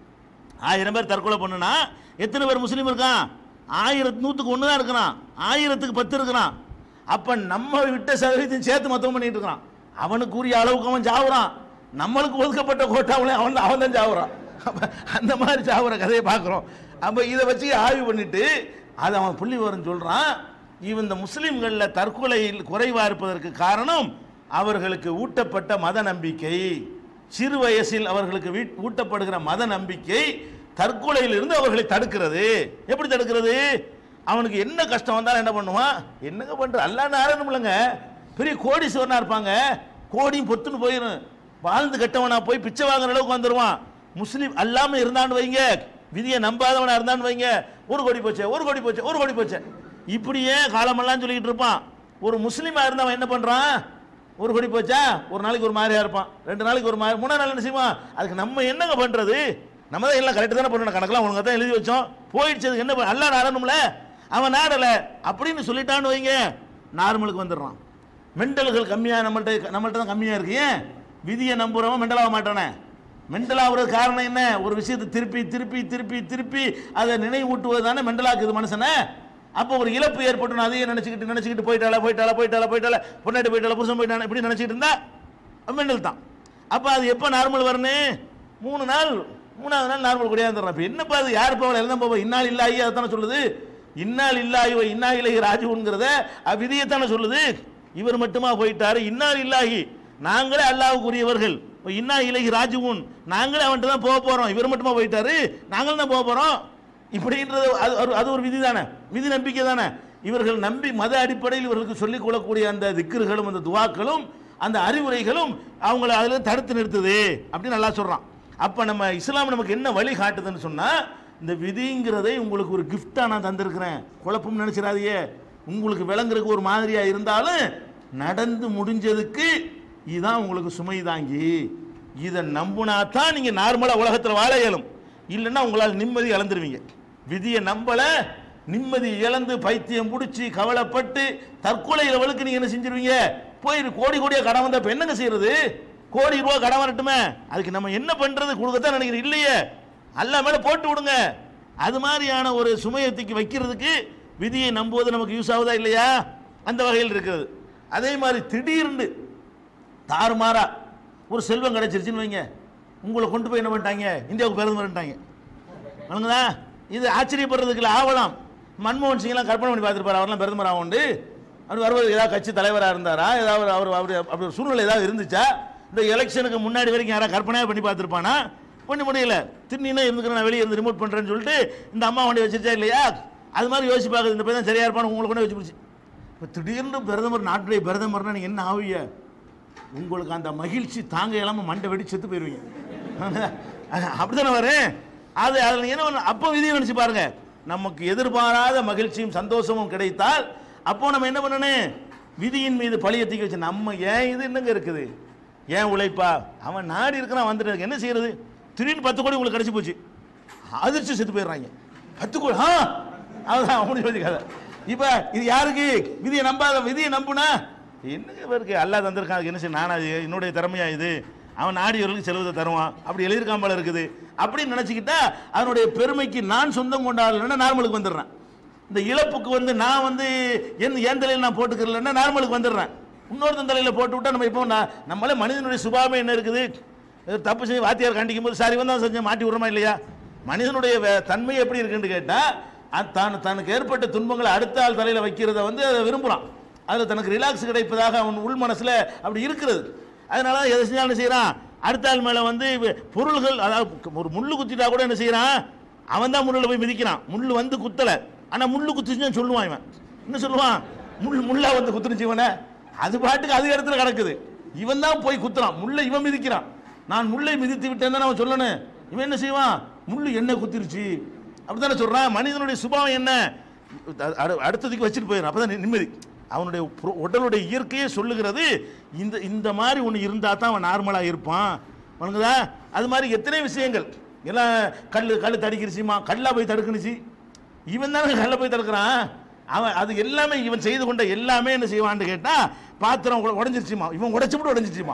ஆயிரம் பேர் தற்கொலை பண்ணுனா எத்தனை பேர் முஸ்லீம் இருக்கான் ஆயிரத்து நூற்றுக்கு ஒன்று தான் இருக்கிறான் ஆயிரத்துக்கு பத்து இருக்கிறான் அப்போ நம்ம விட்ட சதவீதம் சேர்த்து மொத்தம் பண்ணிட்டு இருக்கிறான் அவனுக்கு உரிய அளவுக்கு அவன் சாவுறான் நம்மளுக்கு ஒதுக்கப்பட்ட கோட்டாவில் அவன் அவன் தான் சாவுறான் அப்ப அந்த மாதிரி சாவுற கதையை பார்க்குறோம் அப்போ இதை வச்சு ஆய்வு பண்ணிட்டு அதை அவன் புள்ளி வரும் சொல்கிறான் இவன் இந்த முஸ்லீம்களில் தற்கொலையில் குறைவாக இருப்பதற்கு காரணம் அவர்களுக்கு ஊட்டப்பட்ட மத நம்பிக்கை சிறு வயசில் அவர்களுக்கு வீட்- ஊட்டப்படுகிற மத நம்பிக்கை தற்கொலையிலிருந்து அவர்களை தடுக்கிறது எப்படி தடுக்கிறது அவனுக்கு என்ன கஷ்டம் வந்தாலும் என்ன பண்ணுவான் என்னங்க பண்ற அல்லான்னு ஆரம்பலங்க பெரிய கோடீஸ்வரனா இருப்பாங்க கோடியும் பொத்துன்னு போயிடும் வாழ்ந்து கட்டவனா போய் பிச்சை வாங்குற அளவுக்கு வந்துருவான் முஸ்லீம் அல்லாம இருந்தான்னு வைங்க விதியை நம்பாதவனா இருந்தான்னு வைங்க ஒரு கோடி போச்சு ஒரு கோடி போச்சு ஒரு கோடி போச்சு இப்படியே காலமெல்லாம் சொல்லிக்கிட்டு இருப்பான் ஒரு முஸ்லீமா இருந்தவன் என்ன பண்றான் ஒரு கோடி போச்சா ஒரு நாளைக்கு ஒரு மாதிரியா இருப்பான் ரெண்டு நாளைக்கு ஒரு மாதிரி மூணாவது நாள் என்ன செய்வான் அதுக்கு நம்ம என்னங்க பண்றது நம்ம தான் எல்லாம் கரெக்டாக தானே பண்ணணும் கணக்கெல்லாம் உனக்கு தான் எழுதி வச்சோம் போயிடுச்சு அதுக்கு என்ன பண்ண- எல்லாம் நாடணும்ல அவன் நாடல அப்படின்னு சொல்லிட்டான்னு வைங்க நார்மலுக்கு வந்துடுறான் மெண்டல்கள் கம்மியாக நம்மள்ட்ட நம்மள்ட்ட தான் கம்மியாக இருக்கு ஏன் விதியை நம்புறவன் மெண்டலாக மாட்டானே மெண்டல் ஆகுறது காரணம் என்ன ஒரு விஷயத்தை திருப்பி திருப்பி திருப்பி திருப்பி அதை நினைவூட்டுவது தானே மெண்டலாக்குது மனுஷனை அப்போ ஒரு இழப்பு ஏற்பட்டு அதையே நினைச்சுக்கிட்டு நினைச்சுக்கிட்டு போயிட்டாளா போயிட்டாளா போயிட்டாளா போயிட்டாளா பொண்டாட்டி போயிட்டாளா புருஷன் போயிட்டானா இப்படி நினைச்சிட்டு இருந்தா மெண்டல் தான் அப்போ அது எப்போ நார்மல் வரணும் மூணு நாள் மூணாவது நாள் நார்மல் குடியாந்துடுறான் இப்போ என்னப்பா அது யார் போவல எல்லாம் போவோம் இன்னால் இல்லாயி அதானே சொல்லுது இன்னால் இல்லாயி இன்னா இலகி ராஜுங்கிறத விதியைத்தானே சொல்லுது இவர் மட்டுமா போயிட்டாரு இன்னால் இல்லாகி நாங்களே அல்லாவுக்குரியவர்கள் இப்போ இன்னா இலகி ராஜுவும் நாங்களே அவன்கிட்ட தான் போக போறோம் இவர் மட்டுமா போயிட்டாரு நாங்களும் தான் போக போறோம் இப்படின்றது அது ஒரு- அது ஒரு விதி தானே விதி நம்பிக்கை தானே இவர்கள் நம்பி மத அடிப்படையில் இவர்களுக்கு சொல்லிக் கொள்ளக்கூடிய அந்த திக்ருகளும் அந்த துவாக்களும் அந்த அறிவுரைகளும் அவங்கள அதில் தடுத்து நிறுத்துது அப்படின்னு நல்லா சொல்றான் அப்போ நம்ம இஸ்லாம் நமக்கு என்ன வழி காட்டுதுன்னு சொன்னா இந்த விதிங்கிறதை உங்களுக்கு ஒரு கிஃப்டா நான் தந்திருக்கிறேன் குழப்பம் நினைச்சிடாதீங்க உங்களுக்கு விளங்குறதுக்கு ஒரு மாதிரியா இருந்தாலும் நடந்து முடிஞ்சதுக்கு இதுதான் உங்களுக்கு சுமை தாங்கி இதை நம்புனா தான் நீங்க நார்மலா உலகத்தில் வாழ இயலும் இல்லைன்னா உங்களால் நிம்மதி இழந்துருவீங்க விதியை நம்பல நிம்மதி இழந்து பைத்தியம் பிடிச்சி கவலைப்பட்டு தற்கொலை லெவலுக்கு நீங்க என்ன செஞ்சிருவீங்க போயிரு கோடி கோடியா கடன் வந்தா இப்ப என்னங்க செய்யறது கோடி ரூபா கடன் வரட்டுமே அதுக்கு நம்ம என்ன பண்றது கொடுக்கத்தான் நினைக்கிறேன் இல்லையே அல்ல மேல போட்டு விடுங்க அது மாதிரியான ஒரு சுமையை தூக்கி வைக்கிறதுக்கு விதியை நம்புவது நமக்கு யூஸ் ஆகுதா இல்லையா அந்த வகையில் இருக்கிறது அதே மாதிரி திடீர்னு தாறுமாறா ஒரு செல்வம் கிடைச்சிருச்சுன்னு வைங்க உங்களை கொண்டு போய் என்ன பண்ணிட்டாங்க இந்தியாவுக்கு பிரதமர் பண்ணிட்டாங்க வணங்குதா இது ஆச்சரியப்படுறதுக்கு இல்லை ஆகலாம் மன்மோகன் சிங்லாம் கற்பனை பண்ணி பார்த்துருப்பாரு அவர்லாம் பிரதமர் ஆகுண்டு அப்படி வருவது ஏதாவது கட்சி தலைவராக இருந்தாரா ஏதாவது அவர் அவர் அப்படி ஒரு சூழ்நிலை ஏதாவது இருந்துச்சா இந்த எலெக்ஷனுக்கு முன்னாடி வரைக்கும் யாராவது கற்பனையாக பண்ணி பார்த்துருப்பானா பண்ண முடியல திருநீனா இருந்துக்கிறேன் நான் வெளியே இருந்து ரிமோட் பண்ணுறேன்னு சொல்லிட்டு இந்த அம்மா வண்டி வச்சிருச்சா இல்லையா அது மாதிரி யோசிச்சு பார்க்குது இந்த பையன் சரியா இருப்பான்னு உங்களை கொண்டு வச்சு பிடிச்சி இப்போ திடீர்னு பிரதமர் நாட்டுடைய பிரதமர்னா நீங்கள் என்ன ஆவீங்க உங்களுக்கு அந்த மகிழ்ச்சி தாங்க இல்லாம மண்டை வெடி செத்து போயிருவீங்க அப்படித்தானே வரேன் அது அதில் என்ன பண்ண- அப்போ விதியை நினைச்சு பாருங்க நமக்கு எதிர்பாராத மகிழ்ச்சியும் சந்தோஷமும் கிடைத்தால் அப்போ நம்ம என்ன பண்ணணும் விதியின் மீது பழிய தூக்கி வச்சு நம்ம ஏன் இது என்னங்க இருக்குது ஏன் உழைப்பா அவன் நாடி இருக்கிறான் வந்துட்டு இருக்கு. என்ன செய்யறது திடீர்னு பத்து கோடி உங்களுக்கு கிடைச்சு போச்சு அதிர்ச்சி செத்து போயிடுறாங்க பத்து கோடி ஆ அதுதான் அப்படி யோசிக்காத இப்ப இது யாருக்கு விதியை நம்பாத விதியை நம்புனா என்னங்க இவருக்கு அல்லாஹ் தந்திருக்கான் அதுக்கு என்ன செய்ய நானா இது என்னுடைய திறமையா இது அவன் நாடியவர்களுக்கு செலவு தருவான் அப்படி எழுதியிருக்கான் போல இருக்குது அப்படின்னு நினைச்சுக்கிட்டா அதனுடைய பெருமைக்கு நான் சொந்தம் கொண்டாடலன்னா நார்மலுக்கு வந்துடுறேன் இந்த இழப்புக்கு வந்து நான் வந்து என் என் தலையில் நான் போட்டுக்கிறலன்னா நார்மலுக்கு வந்துடுறேன் இன்னொருத்தன் தலையில் போட்டு விட்டா நம்ம இப்போ நான் நம்மளே மனிதனுடைய சுபாவம் என்ன இருக்குது ஏதோ தப்பு செஞ்சு வாத்தியார் கண்டிக்கும் போது சாரி வந்தா செஞ்சு மாட்டி விடுறோமா இல்லையா மனிதனுடைய வே- தன்மை எப்படி இருக்குன்னு கேட்டால் தான் தனக்கு ஏற்பட்ட துன்பங்களை அடுத்த ஆள் தலையில் வைக்கிறத வந்து அதை விரும்புகிறான் அதில் தனக்கு ரிலாக்ஸ் கிடைப்பதாக அவன் உள் மனசில் அப்படி இருக்கிறது அதனால தான் எதை செஞ்சாலும் என்ன செய்கிறான் அடுத்த ஆள் மேலே வந்து இவ- பொருள்கள் அதாவது ஒரு முள்ளு குத்திட்டா கூட என்ன செய்கிறான் அவன் தான் முள்ளில் போய் மிதிக்கிறான் முள் வந்து குத்தலை ஆனால் முள்ளு குத்துச்சுன்னு சொல்லுவான் இவன் என்ன சொல்லுவான் முள் முள்ளா வந்து குத்துனுச்சு இவனை அது பாட்டுக்கு அது இடத்துல கிடக்குது இவன் தான் போய் குத்துறான் முள்ளை இவன் மிதிக்கிறான் நான் முள்ளை மிதித்து விட்டேன் தான் அவன் சொல்லணும் இவன் என்ன செய்வான் முள்ளு என்ன குத்திருச்சு அப்படித்தானே சொல்றான் மனிதனுடைய சுபாவம் என்ன அ- அடு- அடுத்ததுக்கு வச்சுட்டு போயிடும் அப்பதான் நி- நிம்மதி அவனுடைய புற- உடலுடைய இயற்கையே சொல்லுகிறது இந்த இந்த மாதிரி ஒன்று இருந்தால் தான் அவன் நார்மலாக இருப்பான் வணங்குதா அது மாதிரி எத்தனை விஷயங்கள் எல்லாம் கல் கல் தடுக்கிருச்சுமா கல்லா போய் தடுக்கணுச்சு இவன் தானே கல்ல போய் தடுக்கிறான் அவன் அது எல்லாமே இவன் செய்து கொண்ட எல்லாமே என்ன செய்வான்னு கேட்டா பாத்திரம் உட- உடைஞ்சிருச்சுமா இவன் உடைச்சு விட்டு உடைஞ்சிருச்சுமா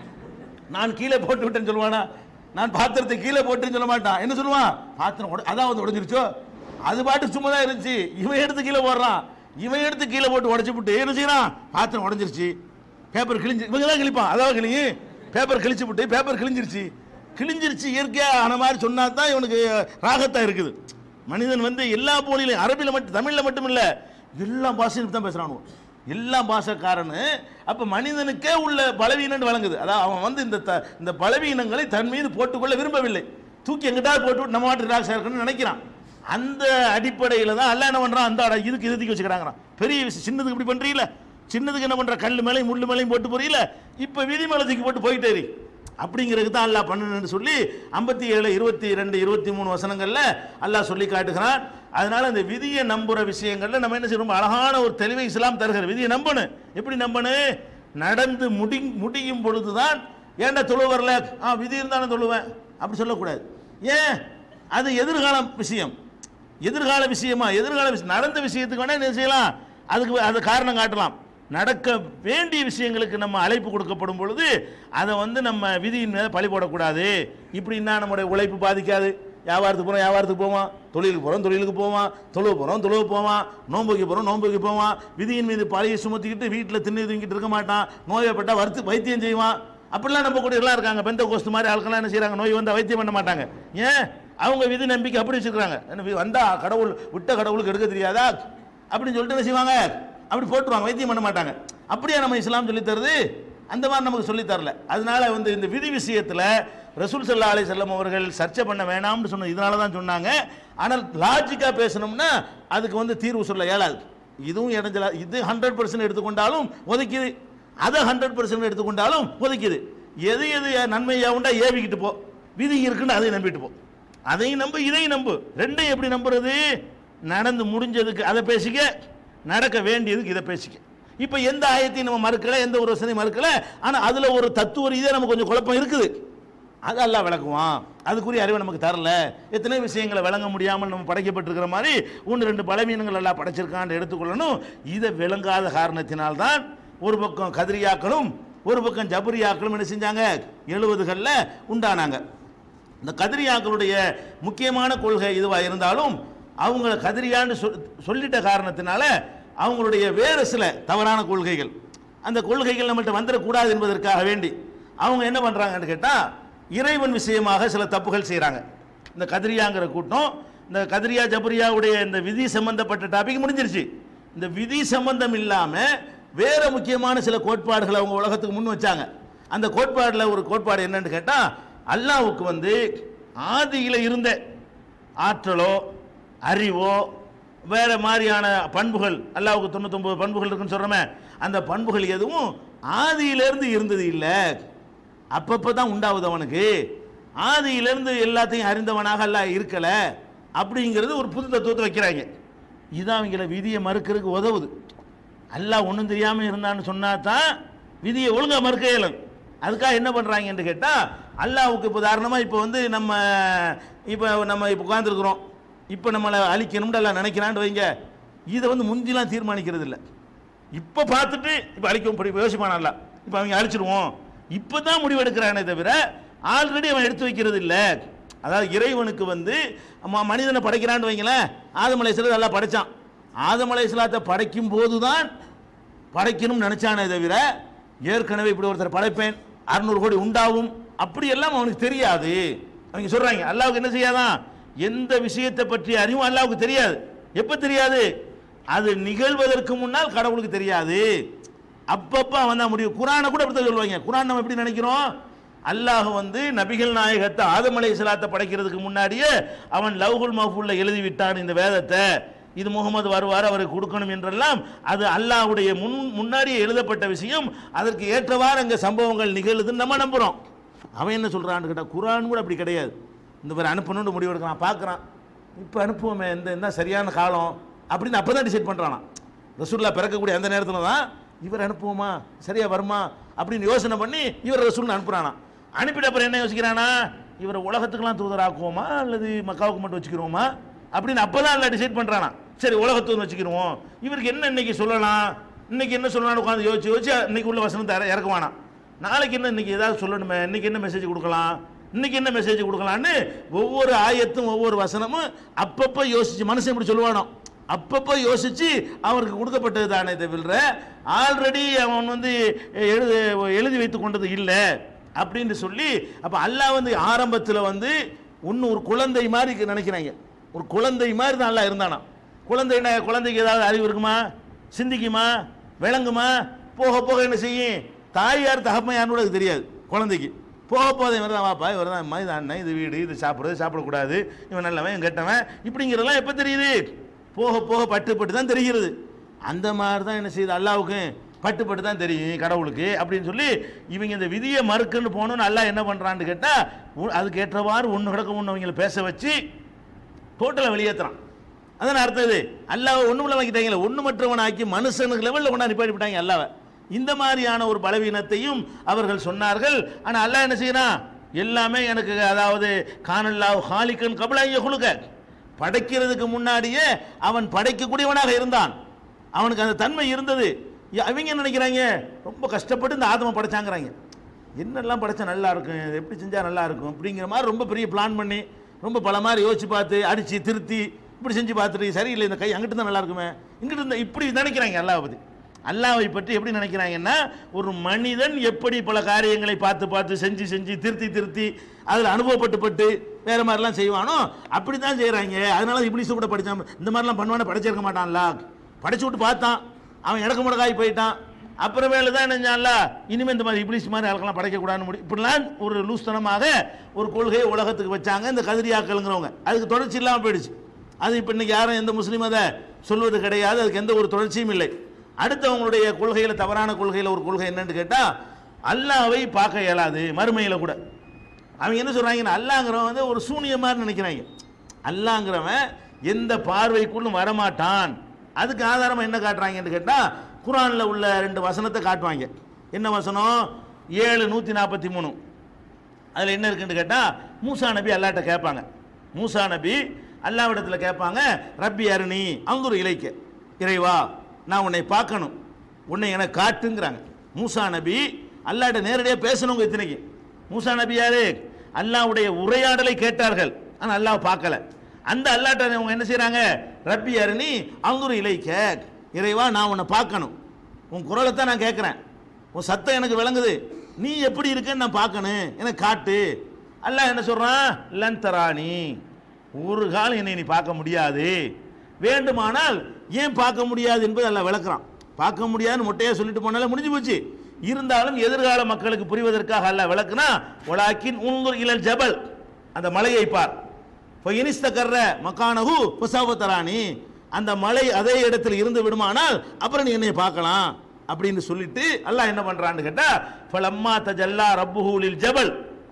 நான் கீழே போட்டு விட்டேன்னு சொல்லுவானா நான் பாத்திரத்தை கீழே போட்டேன்னு சொல்ல மாட்டான் என்ன சொல்லுவான் பாத்திரம் உட- அதாவது உடைஞ்சிருச்சோ அது பாட்டு சும்மா தான் இருந்துச்சு இவன் எடுத்து கீழே போடுறான் இவன் எடுத்து கீழே போட்டு உடைச்சு விட்டு என்ன செய்யறான் பாத்திரம் உடைஞ்சிருச்சு பேப்பர் கிழிஞ்சு இவங்க தான் கிழிப்பான் அதாவது கிழிஞ்சு பேப்பர் கிழிச்சு விட்டு பேப்பர் கிழிஞ்சிருச்சு கிழிஞ்சிருச்சு இயற்கையா ஆன மாதிரி சொன்னா தான் இவனுக்கு ராகத்தா இருக்குது மனிதன் வந்து எல்லா போலிலையும் அரபியில் மட்டும் தமிழில் மட்டும் இல்லை எல்லா பாஷையிலும் தான் பேசுறானு எல்லா பாஷக்காரனு அப்ப மனிதனுக்கே உள்ள பலவீனம் வழங்குது அதாவது அவன் வந்து இந்த த- இந்த பலவீனங்களை தன் மீது போட்டுக்கொள்ள விரும்பவில்லை தூக்கி எங்கிட்டா போட்டு விட்டு நம்ம மாட்டு ராக்ஸா இருக்கணும்னு நினைக்கிறான் அந்த அடிப்படையில் தான் அல்ல என்ன பண்றான் அந்த அட- இதுக்கு இதுக்கு வச்சுக்கிறாங்க பெரிய விஷயம் சின்னதுக்கு இப்படி பண்றீல சின்னதுக்கு என்ன பண்ற கல் மேலையும் முள்ளு மேலையும் போட்டு போறீல இப்ப விதி மேல தூக்கி போட்டு போயிட்டே இரு. அப்படிங்கிறதுக்கு தான் அல்லாஹ் பண்ணணும்னு சொல்லி ஐம்பத்தி ஏழு இருபத்தி ரெண்டு இருபத்தி மூணு வசனங்கள்ல அல்லாஹ் சொல்லி காட்டுகிறான் அதனால அந்த விதியை நம்புற விஷயங்கள்ல நம்ம என்ன செய்யணும் அழகான ஒரு தெளிவை இஸ்லாம் தருகிற விதியை நம்பணும் எப்படி நம்பணும் நடந்து முடி முடியும் பொழுதுதான் ஏன்டா தொழு வரல ஆ விதி இருந்தாலும் தொழுவேன் அப்படி சொல்லக்கூடாது ஏன் அது எதிர்கால விஷயம் எதிர்கால விஷயமா எதிர்கால விஷயம் நடந்த விஷயத்துக்கு வேணா என்ன செய்யலாம் அதுக்கு அது காரணம் காட்டலாம் நடக்க வேண்டிய விஷயங்களுக்கு நம்ம அழைப்பு கொடுக்கப்படும் பொழுது அதை வந்து நம்ம விதியின் மேலே பழி போடக்கூடாது இப்படின்னா நம்முடைய உழைப்பு பாதிக்காது வியாபாரத்துக்கு போகிறோம் வியாபாரத்துக்கு போவான் தொழிலுக்கு போகிறோம் தொழிலுக்கு போவான் தொழுவு போகிறோம் தொழுவு போவான் நோம்புக்கு போகிறோம் நோம்புக்கு போவான் விதியின் மீது பழைய சுமத்திக்கிட்டு வீட்டில் தின்னு தூங்கிட்டு இருக்க மாட்டான் நோயப்பட்டா வருத்து வைத்தியம் செய்வான் அப்படிலாம் நம்ம கூட எல்லாம் இருக்காங்க பெந்த கோஸ்து மாதிரி ஆட்கள்லாம் என்ன செய்றாங்க நோய் வந்தால் வைத்தியம் பண்ண மாட்டாங்க ஏன் அவங்க விதி நம்பிக்கை அப்படி வச்சுக்கிறாங்க என்ன வி- வந்தா கடவுள் விட்ட கடவுளுக்கு எடுக்க தெரியாதா அப்படின்னு சொல்லிட்டு என்ன செய்வாங்க அப்படி போட்டுருவாங்க வைத்தியம் பண்ண மாட்டாங்க அப்படியே நம்ம இஸ்லாம் சொல்லித் தருது அந்த மாதிரி நமக்கு சொல்லித் தரல அதனால வந்து இந்த விதி விஷயத்தில் ரசூல் சல்லா அலி செல்லம் அவர்கள் சர்ச்சை பண்ண வேணாம்னு சொன்ன இதனால தான் சொன்னாங்க ஆனால் லாஜிக்காக பேசணும்னா அதுக்கு வந்து தீர்வு சொல்ல இயலாது இதுவும் இடைஞ்சலா இது ஹண்ட்ரட் பர்சன்ட் எடுத்துக்கொண்டாலும் ஒதுக்கிது அதை ஹண்ட்ரட் பர்சன்ட் எடுத்துக்கொண்டாலும் ஒதுக்கிது எது எது நன்மையா உண்டா ஏவிக்கிட்டு போ விதி இருக்குன்னு அதை நம்பிட்டு போ அதையும் நம்பு இதையும் நம்பு ரெண்டையும் எப்படி நம்புறது நடந்து முடிஞ்சதுக்கு அதை பேசிக்க நடக்க வேண்டியதுக்கு இதை பேசிக்க இப்போ எந்த ஆயத்தையும் நம்ம மறுக்கல எந்த ஒரு வசனையும் மறுக்கல ஆனால் அதில் ஒரு தத்துவ ரீதியாக நமக்கு கொஞ்சம் குழப்பம் இருக்குது அது அல்லாஹ் விளக்குவான் அதுக்குரிய அறிவை நமக்கு தரல எத்தனை விஷயங்களை விளங்க முடியாமல் நம்ம படைக்கப்பட்டிருக்கிற மாதிரி ஒன்று ரெண்டு பலவீனங்கள் எல்லாம் படைச்சிருக்கான்னு எடுத்துக்கொள்ளணும் இதை விளங்காத காரணத்தினால்தான் ஒரு பக்கம் கதிரியாக்களும் ஒரு பக்கம் ஜபரியாக்களும் என்ன செஞ்சாங்க எழுபதுகளில் உண்டானாங்க இந்த கதிரியாக்களுடைய முக்கியமான கொள்கை இதுவாக இருந்தாலும் அவங்க கதிரியான்னு சொல் சொல்லிட்ட காரணத்தினால அவங்களுடைய வேறு சில தவறான கொள்கைகள் அந்த கொள்கைகள் நம்மள்ட்ட வந்துடக்கூடாது என்பதற்காக வேண்டி அவங்க என்ன பண்ணுறாங்கன்னு கேட்டால் இறைவன் விஷயமாக சில தப்புகள் செய்கிறாங்க இந்த கதிரியாங்கிற கூட்டம் இந்த கதிரியா ஜபரியாவுடைய இந்த விதி சம்பந்தப்பட்ட டாபிக் முடிஞ்சிருச்சு இந்த விதி சம்பந்தம் இல்லாமல் வேற முக்கியமான சில கோட்பாடுகளை அவங்க உலகத்துக்கு முன் வச்சாங்க அந்த கோட்பாடில் ஒரு கோட்பாடு என்னன்னு கேட்டால் அல்லாஹ்வுக்கு வந்து ஆதியில இருந்த ஆற்றலோ அறிவோ வேற மாதிரியான பண்புகள் அல்லாஹ்வுக்கு தொண்ணூத்தொன்பது பண்புகள் இருக்குன்னு சொல்றோமே அந்த பண்புகள் எதுவும் ஆதியிலிருந்து இருந்தது இல்லை அப்பப்போ தான் உண்டாகுது அவனுக்கு ஆதியிலிருந்து எல்லாத்தையும் அறிந்தவனாக அல்லாஹ் இருக்கல அப்படிங்கிறது ஒரு புது தத்துவத்தை வைக்கிறாங்க இதான் அவங்கள விதியை மறுக்கிறதுக்கு உதவுது அல்லாஹ் ஒன்றும் தெரியாமல் இருந்தான்னு சொன்னா தான் விதியை ஒழுங்கா மறுக்க இயலும் அதுக்காக என்ன பண்ணுறாங்கன்னு கேட்டால் அல்லாஹ்வுக்கு இப்போ உதாரணமாக இப்போ வந்து நம்ம இப்போ நம்ம இப்போ உட்காந்துருக்குறோம் இப்போ நம்மளை அழிக்கணும்னு எல்லாம் நினைக்கிறான்னு வைங்க இதை வந்து முந்திலாம் தீர்மானிக்கிறது இல்லை இப்போ பார்த்துட்டு இப்போ அழிக்கும் படி யோசிப்பான் அல்ல இப்போ அவங்க அழிச்சிடுவோம் இப்போ தான் முடிவெடுக்கிறானே தவிர ஆல்ரெடி அவன் எடுத்து வைக்கிறது இல்லை அதாவது இறைவனுக்கு வந்து ம- மனிதனை படைக்கிறான்னு வைங்களேன் ஆதமலை சிலர் நல்லா படைச்சான் ஆதமலை சிலாத்தை படைக்கும் போது தான் படைக்கணும்னு நினைச்சானே தவிர ஏற்கனவே இப்படி ஒருத்தர் படைப்பேன் அறுநூறு கோடி உண்டாகும் அப்படி எல்லாம் அவனுக்கு தெரியாது அவங்க சொல்றாங்க அல்லாவுக்கு என்ன செய்யாதான் எந்த விஷயத்தை பற்றி அறிவும் அல்லாவுக்கு தெரியாது எப்ப தெரியாது அது நிகழ்வதற்கு முன்னால் கடவுளுக்கு தெரியாது அப்பப்ப அவன் தான் முடியும் குரானை கூட அப்படி சொல்லுவாங்க குரான் நம்ம எப்படி நினைக்கிறோம் அல்லாஹ் வந்து நபிகள் நாயகத்தை ஆதம் அலைஹிஸ்ஸலாத்தை படைக்கிறதுக்கு முன்னாடியே அவன் லவ்ஹுல் மஹ்ஃபூல்ல எழுதி விட்டான் இந்த வேதத்தை இது முகமது வருவார் அவருக்கு கொடுக்கணும் என்றெல்லாம் அது அல்லாஹ்வுடைய முன் முன்னாடியே எழுதப்பட்ட விஷயம் அதற்கு ஏற்றவாறு அங்கே சம்பவங்கள் நிகழுதுன்னு நம்ம நம்புறோம் அவன் என்ன சொல்றான்னு கேட்டா குரான் கூட அப்படி கிடையாது இந்த பேர் அனுப்பணும்னு முடிவு எடுக்கிறான் பார்க்குறான் இப்போ அனுப்புவோமே இந்த இந்த சரியான காலம் அப்படின்னு அப்போ தான் டிசைட் பண்ணுறானா ரசூல்லா பிறக்கக்கூடிய அந்த நேரத்தில் தான் இவர் அனுப்புவோமா சரியா வருமா அப்படின்னு யோசனை பண்ணி இவர் ரசூல்னு அனுப்புறானா அனுப்பிட்ட அப்புறம் என்ன யோசிக்கிறானா இவரை உலகத்துக்கெல்லாம் தூதராக்குவோமா அல்லது மக்காவுக்கு மட்டும் வச்சுக்கிறோமா அப்படின்னு அப்போ தான் எல்லாம் டிசைட் பண்ணுறானா சரி உலகத்துக்கு வச்சுக்கிருவோம் இவருக்கு என்ன இன்னைக்கு சொல்லலாம் இன்னைக்கு என்ன சொல்லலாம்னு உட்காந்து யோசிச்சு யோசிச்சு இன்னைக்கு உள்ள வசனத்தை இற- இறக்குவானா நாளைக்கு என்ன இன்னைக்கு ஏதாவது சொல்லணுமே இன்னைக்கு என்ன மெசேஜ் கொடுக்கலாம் இன்னைக்கு என்ன மெசேஜ் கொடுக்கலான்னு ஒவ்வொரு ஆயத்தும் ஒவ்வொரு வசனமும் அப்பப்போ யோசிச்சு மனுஷன் இப்படி சொல்லுவானோ அப்பப்போ யோசிச்சு அவருக்கு கொடுக்கப்பட்டது தானே தவிர ஆல்ரெடி அவன் வந்து எழுது எழுதி வைத்து கொண்டது இல்லை அப்படின்னு சொல்லி அப்போ அல்லாஹ் வந்து ஆரம்பத்தில் வந்து ஒன்று ஒரு குழந்தை மாதிரி நினைக்கிறாங்க ஒரு குழந்தை மாதிரி தான் அல்லாஹ் இருந்தானா குழந்தைன்னா குழந்தைக்கு ஏதாவது அறிவு இருக்குமா சிந்திக்குமா விளங்குமா போக போக என்ன செய்யும் தாய் யார் தகப்பன் யாருன்னு கூட அதுக்கு தெரியாது குழந்தைக்கு போக போக இவர் தான் வாப்பா இவர் தான் அம்மா இது அண்ணன் இது வீடு இது சாப்பிட்றது சாப்பிடக்கூடாது இவன் நல்லவன் இவன் கெட்டவன் இப்படிங்கிறதெல்லாம் எப்போ தெரியுது போக போக பட்டு பட்டு தான் தெரிகிறது அந்த மாதிரி தான் என்ன செய்யுது அல்லாவுக்கு பட்டு பட்டு தான் தெரியும் கடவுளுக்கு அப்படின்னு சொல்லி இவங்க இந்த விதியை மறுக்குன்னு போகணும்னு அல்லாஹ் என்ன பண்ணுறான்னு கேட்டால் அதுக்கு ஏற்றவாறு ஒன்று கிடக்க ஒன்று அவங்கள பேச வச்சு டோட்டலாக வெளியேற்றுறான் அதான் அர்த்தம் இது அல்லாவை ஒன்றுமில்ல வாங்கிட்டாங்களே ஒன்று மற்றவன் ஆக்கி மனுஷனுக்கு லெவலில் கொண்டா நிப்பாட்டி விட்டாங்க அல்லாவை இந்த மாதிரியான ஒரு பலவீனத்தையும் அவர்கள் சொன்னார்கள் ஆனால் அல்லாஹ் என்ன செய்யறான் எல்லாமே எனக்கு அதாவது காணல்லாஹ் ஹாலிக்கன் கபலாய குழுக்க படைக்கிறதுக்கு முன்னாடியே அவன் படைக்கக்கூடியவனாக இருந்தான் அவனுக்கு அந்த தன்மை இருந்தது இ- அவங்க என்ன நினைக்கிறாங்க ரொம்ப கஷ்டப்பட்டு இந்த ஆதம படைச்சாங்கிறாங்க என்னெல்லாம் படைச்சா நல்லா இருக்கும் இது எப்படி செஞ்சால் நல்லா இருக்கும் அப்படிங்கிற மாதிரி ரொம்ப பெரிய பிளான் பண்ணி ரொம்ப பல மாதிரி யோசிச்சு பார்த்து அடித்து திருத்தி இப்படி செஞ்சு பார்த்துட்டு சரியில்லை இந்த கை அங்கிட்டு தான் நல்லா இருக்குமே இங்கிட்டு இருந்தா இப்படி நினைக்கிறாங்க அல்லாவை பற்றி அல்லாவை பற்றி எப்படி நினைக்கிறாங்கன்னா ஒரு மனிதன் எப்படி பல காரியங்களை பார்த்து பார்த்து செஞ்சு செஞ்சு திருத்தி திருத்தி அதில் அனுபவப்பட்டு பட்டு வேற மாதிரிலாம் செய்வானோ அப்படி தான் செய்கிறாங்க அதனால இப்ளீஸ் கூட படித்தான் இந்த மாதிரிலாம் பண்ணுவானே படிச்சிருக்க மாட்டான்ல படிச்சு விட்டு பார்த்தான் அவன் இடக்கு முடக்காய் போயிட்டான் அப்புறமேல தான் என்ன செஞ்சான்ல இனிமேல் இந்த மாதிரி இப்ளீஸ் மாதிரி ஆளுக்கெல்லாம் படைக்கக்கூடாதுன்னு முடி இப்படிலாம் ஒரு லூஸ்தனமாக ஒரு கொள்கையை உலகத்துக்கு வச்சாங்க இந்த கதிரியாக்கலுங்கிறவங்க அதுக்கு தொடர்ச்சி இல்லாமல் போயிடுச்சு அது இப்போ இன்னைக்கு யாரும் எந்த முஸ்லீம் அதை சொல்வது கிடையாது அதுக்கு எந்த ஒரு தொடர்ச்சியும் இல்லை அடுத்து அவங்களுடைய கொள்கையில் தவறான கொள்கையில் ஒரு கொள்கை என்னன்னு கேட்டால் அல்லாவை பார்க்க இயலாது மறுமையில் கூட அவங்க என்ன சொல்கிறாங்கன்னா அல்லாங்கிறவன் வந்து ஒரு சூனியம் மாதிரி நினைக்கிறாங்க அல்லாங்கிறவன் எந்த பார்வைக்குள்ளும் வரமாட்டான் அதுக்கு ஆதாரமாக என்ன காட்டுறாங்கன்னு கேட்டால் குரானில் உள்ள ரெண்டு வசனத்தை காட்டுவாங்க என்ன வசனம் ஏழு நூற்றி நாற்பத்தி மூணு அதில் என்ன இருக்குன்னு கேட்டால் மூசா நபி அல்லாட்ட கேட்பாங்க மூசா நபி அல்லாவிடத்தில் கேட்பாங்க ரப்பி அருணி அங்குரு இலைக்க இறைவா நான் உன்னை பார்க்கணும் உன்னை எனக்கு காட்டுங்கிறாங்க மூசா நபி அல்லாட்ட நேரடியாக பேசணுங்க இத்தனைக்கு மூசா நபி யாரு அல்லாவுடைய உரையாடலை கேட்டார்கள் ஆனால் அல்லாஹ் பார்க்கல அந்த அல்லாட்ட அவங்க என்ன செய்கிறாங்க ரப்பி அருணி அங்குரு இலைக்க இறைவா நான் உன்னை பார்க்கணும் உன் குரலை தான் நான் கேட்குறேன் உன் சத்தம் எனக்கு விளங்குது நீ எப்படி இருக்கன்னு நான் பார்க்கணும் எனக்கு காட்டு அல்லாஹ் என்ன சொல்றான் லன் தராணி ஒரு காலம் என்னை நீ பார்க்க முடியாது வேண்டுமானால் ஏன் பார்க்க முடியாது என்பது அல்லாஹ் விளக்குறான் பார்க்க முடியாதுன்னு மொட்டையா சொல்லிட்டு போனாலே முடிஞ்சு போச்சு இருந்தாலும் எதிர்கால மக்களுக்கு புரிவதற்காக அல்லாஹ் விளக்குனா ஒலாக்கின் உங்குர் இலல் ஜபல் அந்த மலையை பார் இப்போ இனிஸ்த கர்ற மக்கானகு புசாவத்தராணி அந்த மலை அதே இடத்தில் இருந்து விடுமானால் அப்புறம் நீ என்னை பார்க்கலாம் அப்படின்னு சொல்லிட்டு அல்லாஹ் என்ன பண்றான்னு கேட்டா ஃபலம்மா தஜல்லா ரப்புஹூலில் ஜபல்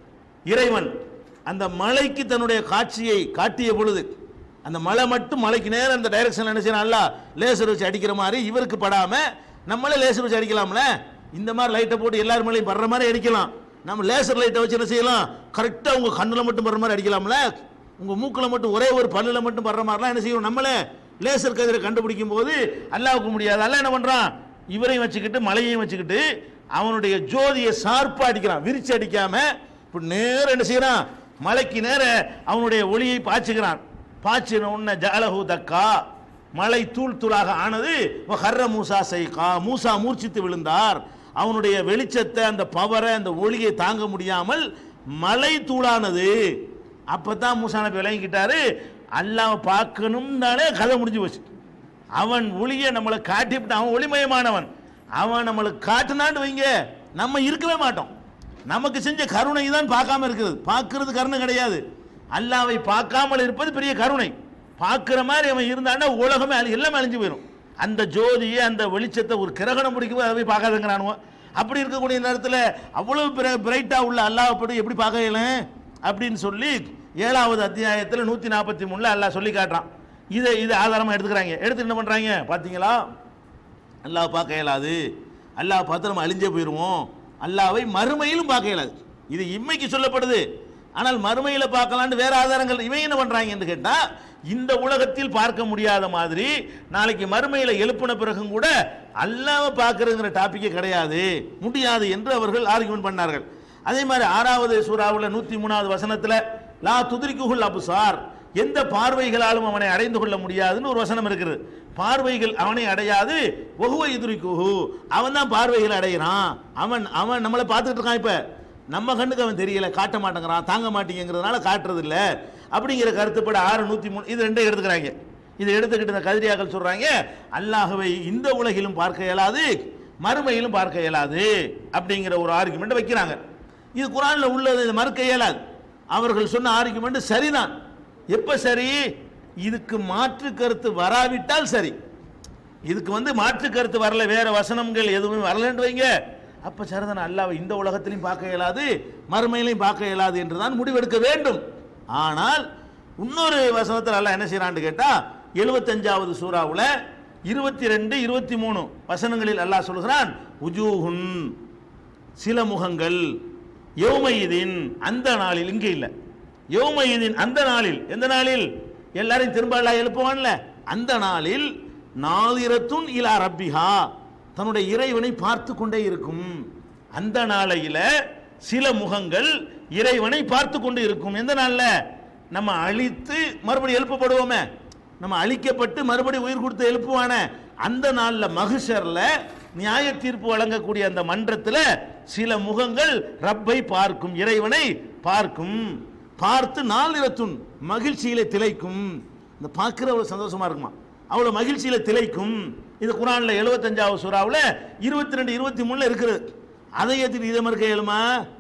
இறைவன் அந்த மலைக்கு தன்னுடைய காட்சியை காட்டிய பொழுது அந்த மலை மட்டும் மலைக்கு நேரம் அந்த டைரக்ஷன் என்ன செய்யணும் அல்லாஹ் லேசர் வச்சு அடிக்கிற மாதிரி இவருக்கு படாம நம்மளே லேசர் வச்சு அடிக்கலாம்ல இந்த மாதிரி லைட்டை போட்டு எல்லார் மேலேயும் படுற மாதிரி அடிக்கலாம் நம்ம லேசர் லைட்டை வச்சு என்ன செய்யலாம் கரெக்டாக உங்க கண்ணில் மட்டும் படுற மாதிரி அடிக்கலாம்ல உங்க மூக்கில் மட்டும் ஒரே ஒரு பல்லில் மட்டும் படுற மாதிரிலாம் என்ன செய்யணும் நம்மளே லேசர் கதிரை கண்டுபிடிக்கும் போது அல்லாவுக்கு முடியாது அல்லாஹ் என்ன பண்றான் இவரையும் வச்சுக்கிட்டு மலையையும் வச்சுக்கிட்டு அவனுடைய ஜோதியை ஷார்ப்பா அடிக்கிறான் விரிச்சு அடிக்காம இப்படி நேரம் என்ன செய்யறான் மலைக்கு நேர அவனுடைய ஒளியை பாய்ச்சுகிறான் பாய்ச்சின உடனே ஜாலஹு தக்கா மலை தூள் தூளாக ஆனது ஹர்ர மூசா சைகா மூசா மூர்ச்சித்து விழுந்தார் அவனுடைய வெளிச்சத்தை அந்த பவரை அந்த ஒளியை தாங்க முடியாமல் மலை தூளானது அப்பதான் மூசா நபி விளங்கிக்கிட்டாரு அல்லாஹ் பார்க்கணும்னாலே கதை முடிஞ்சு போச்சு அவன் ஒளியை நம்மளை காட்டிவிட்டு அவன் ஒளிமயமானவன் அவன் நம்மளுக்கு காட்டுனான்னு வைங்க நம்ம இருக்கவே மாட்டோம் நமக்கு செஞ்ச கருணை தான் பார்க்காம இருக்கிறது பார்க்கிறது கருணை கிடையாது அல்லாவை பார்க்காமல் இருப்பது பெரிய கருணை பார்க்கிற மாதிரி அவன் இருந்தான்னா உலகமே அழி- எல்லாமே அழிஞ்சு போயிடும் அந்த ஜோதியை அந்த வெளிச்சத்தை ஒரு கிரகணம் முடிக்கும் அதை போய் பார்க்காதுங்கிறானுவோ அப்படி இருக்கக்கூடிய நேரத்தில் அவ்வளவு பிரைட்டாக உள்ள அல்லாஹ் படி எப்படி பார்க்கல அப்படின்னு சொல்லி ஏழாவது அத்தியாயத்தில் நூற்றி நாற்பத்தி மூணில் அல்லாஹ் சொல்லி காட்டுறான் இதை இது ஆதாரமாக எடுத்துக்கிறாங்க எடுத்து என்ன பண்ணுறாங்க பார்த்தீங்களா அல்லாஹ் பார்க்க இயலாது அல்லாஹ் பார்த்து நம்ம அழிஞ்சே போயிடுவோம் அல்லாவை மறுமையிலும் பார்க்க இயலாது இது இம்மைக்கு சொல்லப்படுது ஆனால் மறுமையில் பார்க்கலான்னு வேற ஆதாரங்கள் இவன் என்ன பண்ணுறாங்கன்னு கேட்டால் இந்த உலகத்தில் பார்க்க முடியாத மாதிரி நாளைக்கு மறுமையில் எழுப்பின பிறகும் கூட அல்லாவை பார்க்கறதுங்கிற டாப்பிக்கே கிடையாது முடியாது என்று அவர்கள் ஆர்குமெண்ட் பண்ணார்கள் அதே மாதிரி ஆறாவது சூறாவில் நூற்றி மூணாவது வசனத்தில் லா துதிரிக்குகுல் அபுசார் எந்த பார்வைகளாலும் அவனை அடைந்து கொள்ள முடியாதுன்னு ஒரு வசனம் இருக்குது பார்வைகள் அவனை அடையாது ஒகுவ எதிரிக்குஹு அவன் தான் பார்வைகள் அடைகிறான் அவன் அவன் நம்மளை பார்த்துட்டு இருக்கான் இப்போ நம்ம கண்ணுக்கு அவன் தெரியல காட்ட மாட்டேங்கிறான் தாங்க மாட்டேங்கிறதுனால காட்டுறது இல்ல அப்படிங்கிற கருத்துப்பட ஆறு நூற்றி மூணு இது ரெண்டே எடுத்துக்கிறாங்க இதை எடுத்துக்கிட்டு இந்த கதிரியாக்கள் சொல்றாங்க அல்லாஹுவை இந்த உலகிலும் பார்க்க இயலாது மறுமையிலும் பார்க்க இயலாது அப்படிங்கிற ஒரு ஆர்குமெண்ட் வைக்கிறாங்க இது குரான்ல உள்ளது இதை மறுக்க இயலாது அவர்கள் சொன்ன ஆர்குமெண்ட் சரிதான் எப்ப சரி இதுக்கு மாற்று கருத்து வராவிட்டால் சரி இதுக்கு வந்து மாற்று கருத்து வரல வேற வசனங்கள் எதுவுமே வரலன்னு வைங்க அப்ப சரிதான் அல்லாவை இந்த உலகத்திலையும் பார்க்க இயலாது மறுமையிலையும் பார்க்க இயலாது என்றுதான் முடிவெடுக்க வேண்டும் ஆனால் இன்னொரு வசனத்தில் அல்லாஹ் என்ன செய்யறான்னு கேட்டா எழுபத்தஞ்சாவது சூறாவுல இருபத்தி ரெண்டு இருபத்தி மூணு வசனங்களில் அல்லாஹ் சொல்கிறான் உஜூஹுன் சில முகங்கள் யௌமையிதின் அந்த நாளில் இங்கே இல்லை யௌமையிதின் அந்த நாளில் எந்த நாளில் எல்லாரையும் திரும்ப அல்லாஹ் எழுப்புவான்ல அந்த நாளில் நாதிரத்துன் இலா ரப்பிஹா தன்னுடைய இறைவனை பார்த்து கொண்டே இருக்கும் அந்த நாளையில சில முகங்கள் இறைவனை பார்த்து கொண்டு இருக்கும் எந்த நாள்ல நம்ம அழித்து மறுபடியும் எழுப்பப்படுவோமே நம்ம அழிக்கப்பட்டு மறுபடியும் உயிர் கொடுத்து எழுப்புவான அந்த நாள்ல மகிஷர்ல நியாய தீர்ப்பு வழங்கக்கூடிய அந்த மன்றத்துல சில முகங்கள் ரப்பை பார்க்கும் இறைவனை பார்க்கும் பார்த்து நாளிரத்துன் மகிழ்ச்சியில திளைக்கும் இந்த பார்க்கிற ஒரு சந்தோஷமா இருக்குமா அவ்வளவு மகிழ்ச்சியில திளைக்கும் இது குரான்ல எழுபத்தஞ்சாவது சூறாவில் இருபத்தி ரெண்டு இருபத்தி மூணுல இருக்குது அதை ஏற்றிட்டு இதை மறுக்க இயலுமா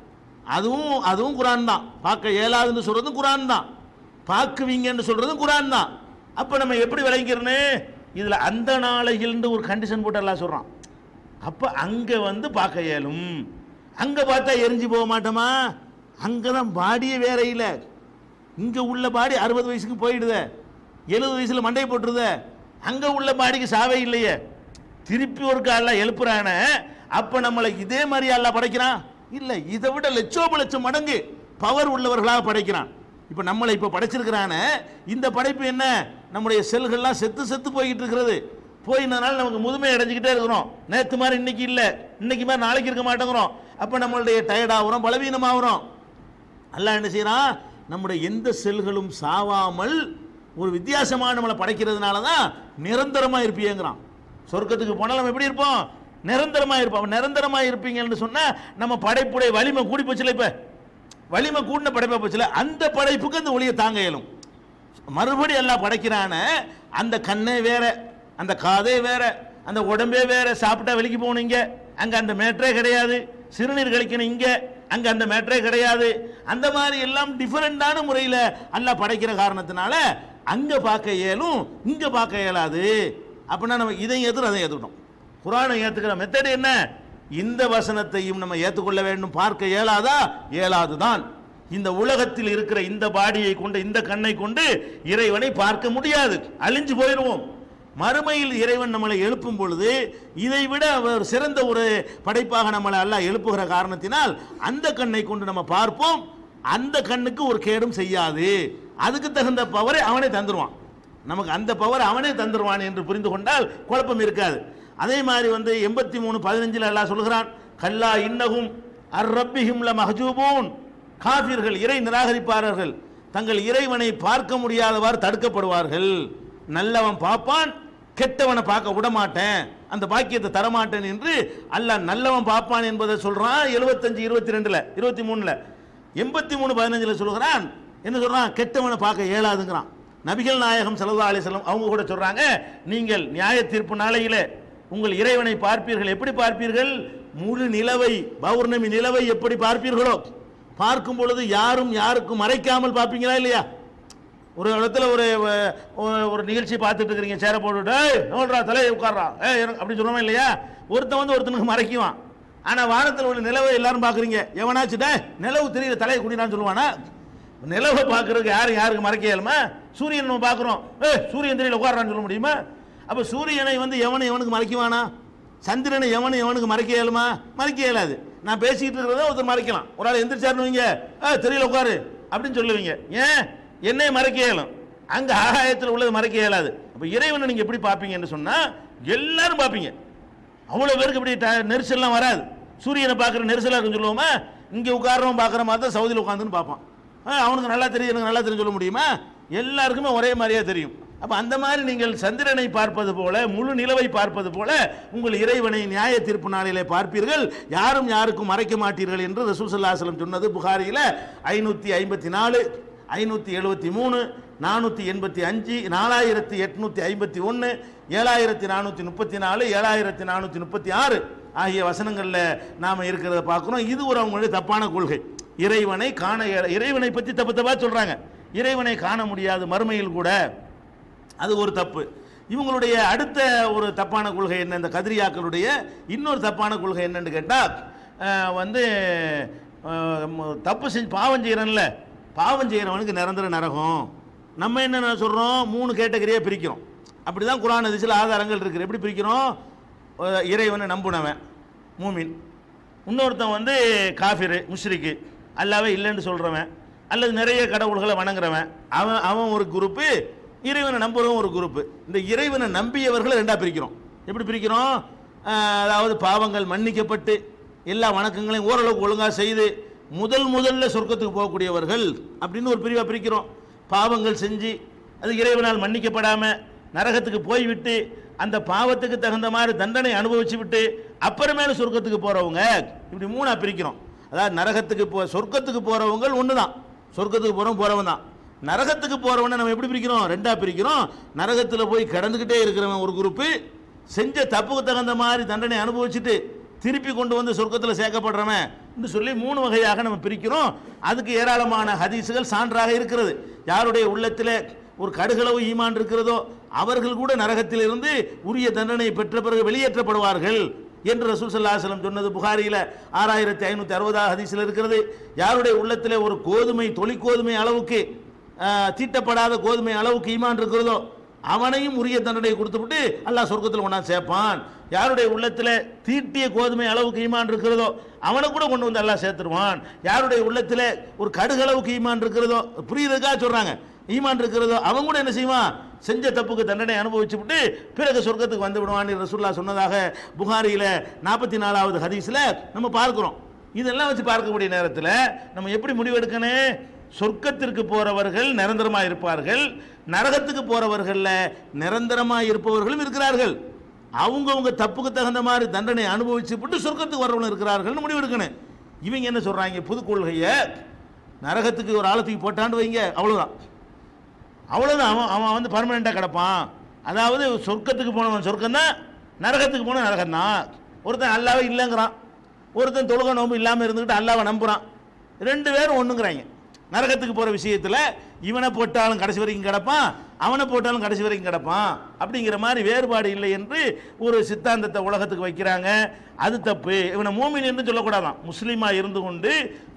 அதுவும் அதுவும் குரான் தான் பார்க்க இயலாதுன்னு சொல்றதும் குரான் தான் பார்க்குவீங்கன்னு சொல்றதும் குரான் தான் அப்ப நம்ம எப்படி விளங்கிறனே இதுல அந்த நாளைகள்னு ஒரு கண்டிஷன் போட்டு எல்லாம் சொல்றான் அப்ப அங்க வந்து பார்க்க இயலும் அங்க பார்த்தா எரிஞ்சு போக மாட்டோமா அங்கதான் பாடியே வேற இல்ல இங்க உள்ள பாடி அறுபது வயசுக்கு போயிடுதே எழுபது வயசுல மண்டையை போட்டுருதே அங்க உள்ள பாடிக்கு சாவே இல்லையே திருப்பி ஒரு கால எழுப்புறான அப்ப நம்மளை இதே மாதிரி அல்ல படைக்கிறான் இல்ல இதை விட லட்சோப லட்சம் மடங்கு பவர் உள்ளவர்களாக படைக்கிறான் இப்ப நம்மளை இப்ப படைச்சிருக்கிறான இந்த படைப்பு என்ன நம்முடைய செல்கள்லாம் செத்து செத்து போய்கிட்டு இருக்கிறது போயினால நமக்கு முதுமை அடைஞ்சுக்கிட்டே இருக்கிறோம் நேத்து மாதிரி இன்னைக்கு இல்ல இன்னைக்கு மாதிரி நாளைக்கு இருக்க மாட்டேங்கிறோம் அப்ப நம்மளுடைய டயர்ட் ஆகுறோம் பலவீனமாகறோம் அல்லாஹ் என்ன செய்யறான் நம்முடைய எந்த செல்களும் சாவாமல் ஒரு வித்தியாசமான நம்மளை படைக்கிறதுனால தான் நிரந்தரமா இருப்பீங்கிறான் சொர்க்கத்துக்கு போனால் நம்ம எப்படி இருப்போம் நிரந்தரமா இருப்போம் அப்ப நிரந்தரமா இருப்பீங்கன்னு சொன்னா நம்ம படைப்புடைய வலிமை கூடி போச்சுல இப்ப வலிமை கூடின படைப்பா போச்சுல அந்த படைப்புக்கு அந்த ஒளியை தாங்க இயலும் மறுபடி எல்லாம் படைக்கிறான அந்த கண்ணே வேற அந்த காதே வேற அந்த உடம்பே வேற சாப்பிட்டா வெளிக்கு போகணும் இங்க அங்க அந்த மேட்டரே கிடையாது சிறுநீர் கழிக்கணும் இங்க அங்க அந்த மேட்டரே கிடையாது அந்த மாதிரி எல்லாம் டிஃபரெண்டான முறையில் அல்லாஹ் படைக்கிற காரணத்தினால அங்க பார்க்க இயலும் இங்க பார்க்க இயலாது அப்படின்னா நம்ம இதையும் ஏற்றுறோம் அதை ஏற்றுக்கணும் குரானை ஏத்துக்கிற மெத்தட் என்ன இந்த வசனத்தையும் நம்ம ஏற்றுக்கொள்ள வேண்டும் பார்க்க இயலாதா இயலாதுதான் இந்த உலகத்தில் இருக்கிற இந்த பாடியை கொண்டு இந்த கண்ணை கொண்டு இறைவனை பார்க்க முடியாது அழிஞ்சு போயிடுவோம் மறுமையில் இறைவன் நம்மளை எழுப்பும் பொழுது இதை விட அவர் சிறந்த ஒரு படைப்பாக நம்மளை எல்லாம் எழுப்புகிற காரணத்தினால் அந்த கண்ணை கொண்டு நம்ம பார்ப்போம் அந்த கண்ணுக்கு ஒரு கேடும் செய்யாது அதுக்கு தகுந்த பவரை அவனே தந்துருவான் நமக்கு அந்த பவர் அவனே தந்துருவான் என்று புரிந்து கொண்டால் குழப்பம் இருக்காது அதே மாதிரி வந்து எண்பத்தி மூணு பதினஞ்சில் எல்லாம் சொல்கிறான் கல்லா இன்னகும் அர் ரப்பிஹிம் ல மஹஜூபூன் காஃபிர்கள் இறை நிராகரிப்பார்கள் தங்கள் இறைவனை பார்க்க முடியாதவாறு தடுக்கப்படுவார்கள் நல்லவன் பார்ப்பான் கெட்டவனை பார்க்க விட மாட்டேன் அந்த பாக்கியத்தை தரமாட்டேன் என்று அல்லாஹ் நல்லவன் பார்ப்பான் என்பதை சொல்றான் எழுபத்தஞ்சு இருபத்தி ரெண்டுல இருபத்தி மூணுல எண்பத்தி மூணு பதினஞ்சுல சொல்கிறான் என்ன சொல்றான் கெட்டவனை பார்க்க இயலாதுங்கிறான் நபிகள் நாயகம் சல்லா அலிஸ்லாம் அவங்க கூட சொல்றாங்க நீங்கள் நியாய தீர்ப்பு நாளையிலே உங்கள் இறைவனை பார்ப்பீர்கள் எப்படி பார்ப்பீர்கள் முழு நிலவை பௌர்ணமி நிலவை எப்படி பார்ப்பீர்களோ பார்க்கும் பொழுது யாரும் யாருக்கும் மறைக்காமல் பார்ப்பீங்களா இல்லையா ஒரு இடத்துல ஒரு ஒரு- ஒரு நிகழ்ச்சி பார்த்துட்டு இருக்கிறீங்க சேர போட்டுட்டு "ஏய், நோடுறா தலையை உட்கார்றா ஏ அப்படி சொல்லுவோம் இல்லையா ஒருத்தன் வந்து ஒருத்தனுக்கு மறைக்குவான் ஆனா வானத்தில் உள்ள நிலவை எல்லாரும் பார்க்குறீங்க எவனாச்சும் டே நிலவு தெரியல தலையை குடினான்னு சொல்லுவானா நிலவை பார்க்கறதுக்கு யாரும் யாருக்கு மறைக்க இயலுமா சூரியன் நம்ம பார்க்குறோம் ஏ சூரியன் தெரியல உட்காரான்னு சொல்ல முடியுமா அப்போ சூரியனை வந்து எவனை எவனுக்கு மறைக்குவானா சந்திரனை எவனை எவனுக்கு மறைக்க இயலுமா மறைக்க இயலாது நான் பேசிக்கிட்டு இருக்கிறத ஒருத்தர் மறைக்கலாம் ஒரு ஆள் எந்திரிச்சாருன்னு வைங்க ஆ தெரியல உட்காரு அப்படின்னு சொல்லுவீங்க ஏன் என்னை மறைக்க இயலும் அங்கே ஆகாயத்தில் உள்ளது மறைக்க இயலாது அப்போ இறைவனை நீங்கள் எப்படி பார்ப்பீங்கன்னு சொன்னால் எல்லாரும் பார்ப்பீங்க அவ்வளோ பேருக்கு இப்படி ட- நெரிசல்லாம் வராது சூரியனை பார்க்குற நெரிசலாக இருக்குன்னு சொல்லுவோமா இங்கே உட்காரவன் பார்க்குற மாதிரி தான் சவுதியில் உட்காந்துன்னு பார்ப்பான் ஆ, அவனுக்கு நல்லா தெரியும் எனக்கு நல்லா தெரியும் சொல்ல முடியுமா எல்லாருக்குமே ஒரே மாதிரியா தெரியும் அப்போ அந்த மாதிரி நீங்கள் சந்திரனை பார்ப்பது போல முழு நிலவை பார்ப்பது போல உங்கள் இறைவனை நியாய தீர்ப்பு நாளிலே பார்ப்பீர்கள் யாரும் யாருக்கும் மறைக்க மாட்டீர்கள் என்று ரசூல் ஸல்லல்லாஹு அலைஹி வஸல்லம் சொன்னது புகாரியில் ஐநூற்றி ஐம்பத்தி நாலு ஐநூற்றி எழுபத்தி மூணு நானூற்றி எண்பத்தி அஞ்சு நாலாயிரத்தி எட்நூற்றி ஐம்பத்தி ஒன்று ஏழாயிரத்தி நானூற்றி முப்பத்தி நாலு ஏழாயிரத்தி நானூற்றி முப்பத்தி ஆறு ஆகிய வசனங்களில் நாம் இருக்கிறத பார்க்குறோம் இது ஒரு அவங்களுடைய தப்பான கொள்கை இறைவனை காண இய- இறைவனை பற்றி தப்பு தப்பாக சொல்கிறாங்க இறைவனை காண முடியாது மறுமையில் கூட அது ஒரு தப்பு இவங்களுடைய அடுத்த ஒரு தப்பான கொள்கை என்ன இந்த கதிரியாக்களுடைய இன்னொரு தப்பான கொள்கை என்னன்னு கேட்டால் வந்து அஹ், ம- தப்பு செஞ்சு பாவம் செய்கிறன்ல பாவம் செய்கிறவனுக்கு நிரந்தர நரகம் நம்ம என்ன சொல்கிறோம் மூணு கேட்டகரியாக பிரிக்கிறோம் அப்படி தான் குரான் அதிசயில் ஆதாரங்கள் இருக்குது எப்படி பிரிக்கிறோம் அஹ், இறைவனை நம்புனவன் மூமின் இன்னொருத்தன் வந்து காஃபிரு முஷ்ரிக்கு அல்லாவே இல்லைன்னு சொல்கிறவன் அல்லது நிறைய கடவுள்களை வணங்குறவன் அவன் அவன் ஒரு குரூப்பு இறைவனை நம்புறவன் ஒரு குரூப்பு இந்த இறைவனை நம்பியவர்களை ரெண்டா பிரிக்கிறோம் எப்படி பிரிக்கிறோம் ஆஹ் அதாவது பாவங்கள் மன்னிக்கப்பட்டு எல்லா வணக்கங்களையும் ஓரளவுக்கு ஒழுங்காக செய்து முதல் முதல்ல சொர்க்கத்துக்கு போகக்கூடியவர்கள் அப்படின்னு ஒரு பிரிவாக பிரிக்கிறோம் பாவங்கள் செஞ்சு அது இறைவனால் மன்னிக்கப்படாமல் நரகத்துக்கு போய்விட்டு அந்த பாவத்துக்கு தகுந்த மாதிரி தண்டனை அனுபவிச்சு விட்டு அப்புறமேல சொர்க்கத்துக்கு போறவங்க இப்படி மூணா பிரிக்கிறோம் அதாவது நரகத்துக்கு போ சொர்க்கத்துக்கு போறவங்க ஒன்று தான் சொர்க்கத்துக்கு போறவன் போறவன் தான் நரகத்துக்கு போறவனை நம்ம எப்படி பிரிக்கிறோம் ரெண்டா பிரிக்கிறோம் நரகத்தில் போய் கடந்துக்கிட்டே இருக்கிறவன் ஒரு குரூப்பு செஞ்ச தப்புக்கு தகுந்த மாதிரி தண்டனை அனுபவிச்சுட்டு திருப்பி கொண்டு வந்து சொர்க்கத்தில் சேர்க்கப்படுறவன் என்று சொல்லி மூணு வகையாக நம்ம பிரிக்கிறோம் அதுக்கு ஏராளமான ஹதீஸுகள் சான்றாக இருக்கிறது யாருடைய உள்ளத்தில் ஒரு கடுகளவு ஈமான் இருக்கிறதோ அவர்கள் கூட நரகத்திலிருந்து உரிய தண்டனை பெற்ற பிறகு வெளியேற்றப்படுவார்கள் என்று ரசூல் ஸல்லல்லாஹு அலைஹி வஸல்லம் சொன்னது புகாரியில் ஆறாயிரத்தி ஐநூற்றி அறுபதாவது ஹதீஸில் இருக்கிறது யாருடைய உள்ளத்தில் ஒரு கோதுமை தொழிற்கோதுமை அளவுக்கு ஆஹ், தீட்டப்படாத கோதுமை அளவுக்கு ஈமான் இருக்கிறதோ அவனையும் உரிய தண்டனை கொடுத்துவிட்டு அல்லாஹ் சொர்க்கத்தில் ஒன்றா சேர்ப்பான் யாருடைய உள்ளத்தில் தீட்டிய கோதுமை அளவுக்கு ஈமான் இருக்கிறதோ அவனை கூட கொண்டு வந்து அல்லாஹ் சேர்த்துருவான் யாருடைய உள்ளத்தில் ஒரு கடுகளவுக்கு ஈமான் இருக்கிறதோ புரியுறதுக்காக சொல்றாங்க ஈமான் இருக்கிறதோ அவன் கூட என்ன செய்வான் செஞ்ச தப்புக்கு தண்டனை அனுபவிச்சு விட்டு பிறகு சொர்க்கத்துக்கு வந்து விடுவான் ரசூல்லா சொன்னதாக புகாரியில் நாற்பத்தி நாலாவது ஹதீஸில் நம்ம பார்க்கிறோம் இதெல்லாம் வச்சு பார்க்கக்கூடிய நேரத்தில் நம்ம எப்படி முடிவெடுக்கணும் சொர்க்கத்திற்கு போறவர்கள் நிரந்தரமாக இருப்பார்கள் நரகத்துக்கு போறவர்கள்ல நிரந்தரமாக இருப்பவர்களும் இருக்கிறார்கள் அவங்கவங்க தப்புக்கு தகுந்த மாதிரி தண்டனை அனுபவிச்சு விட்டு சொர்க்கத்துக்கு வர்றவங்க இருக்கிறார்கள்னு முடிவெடுக்கணும் இவங்க என்ன சொல்றாங்க புது கொள்கையை நரகத்துக்கு ஒரு ஆழத்துக்கு போட்டான்னு வைங்க அவ்வளவுதான் அவ்வளவுதான் அவன் அவன் வந்து பர்மனெண்ட்டாக கிடப்பான் அதாவது சொர்க்கத்துக்கு போனவன் சொர்க்கம் தான் நரகத்துக்கு போன நரகம் தான் ஒருத்தன் அல்லாவே இல்லைங்கிறான் ஒருத்தன் தொழுக நோம்பு இல்லாமல் இருந்துக்கிட்டு அல்லாவை நம்புறான் ரெண்டு பேரும் ஒண்ணுங்கிறாங்க நரகத்துக்கு போகிற விஷயத்தில் இவனை போட்டாலும் கடைசி வரைக்கும் கிடப்பான் அவனை போட்டாலும் கடைசி வரைக்கும் கிடப்பான் அப்படிங்கிற மாதிரி வேறுபாடு இல்லை என்று ஒரு சித்தாந்தத்தை உலகத்துக்கு வைக்கிறாங்க அது தப்பு இவனை மூமின் என்று சொல்லக்கூடாதான் முஸ்லீமாக இருந்து கொண்டு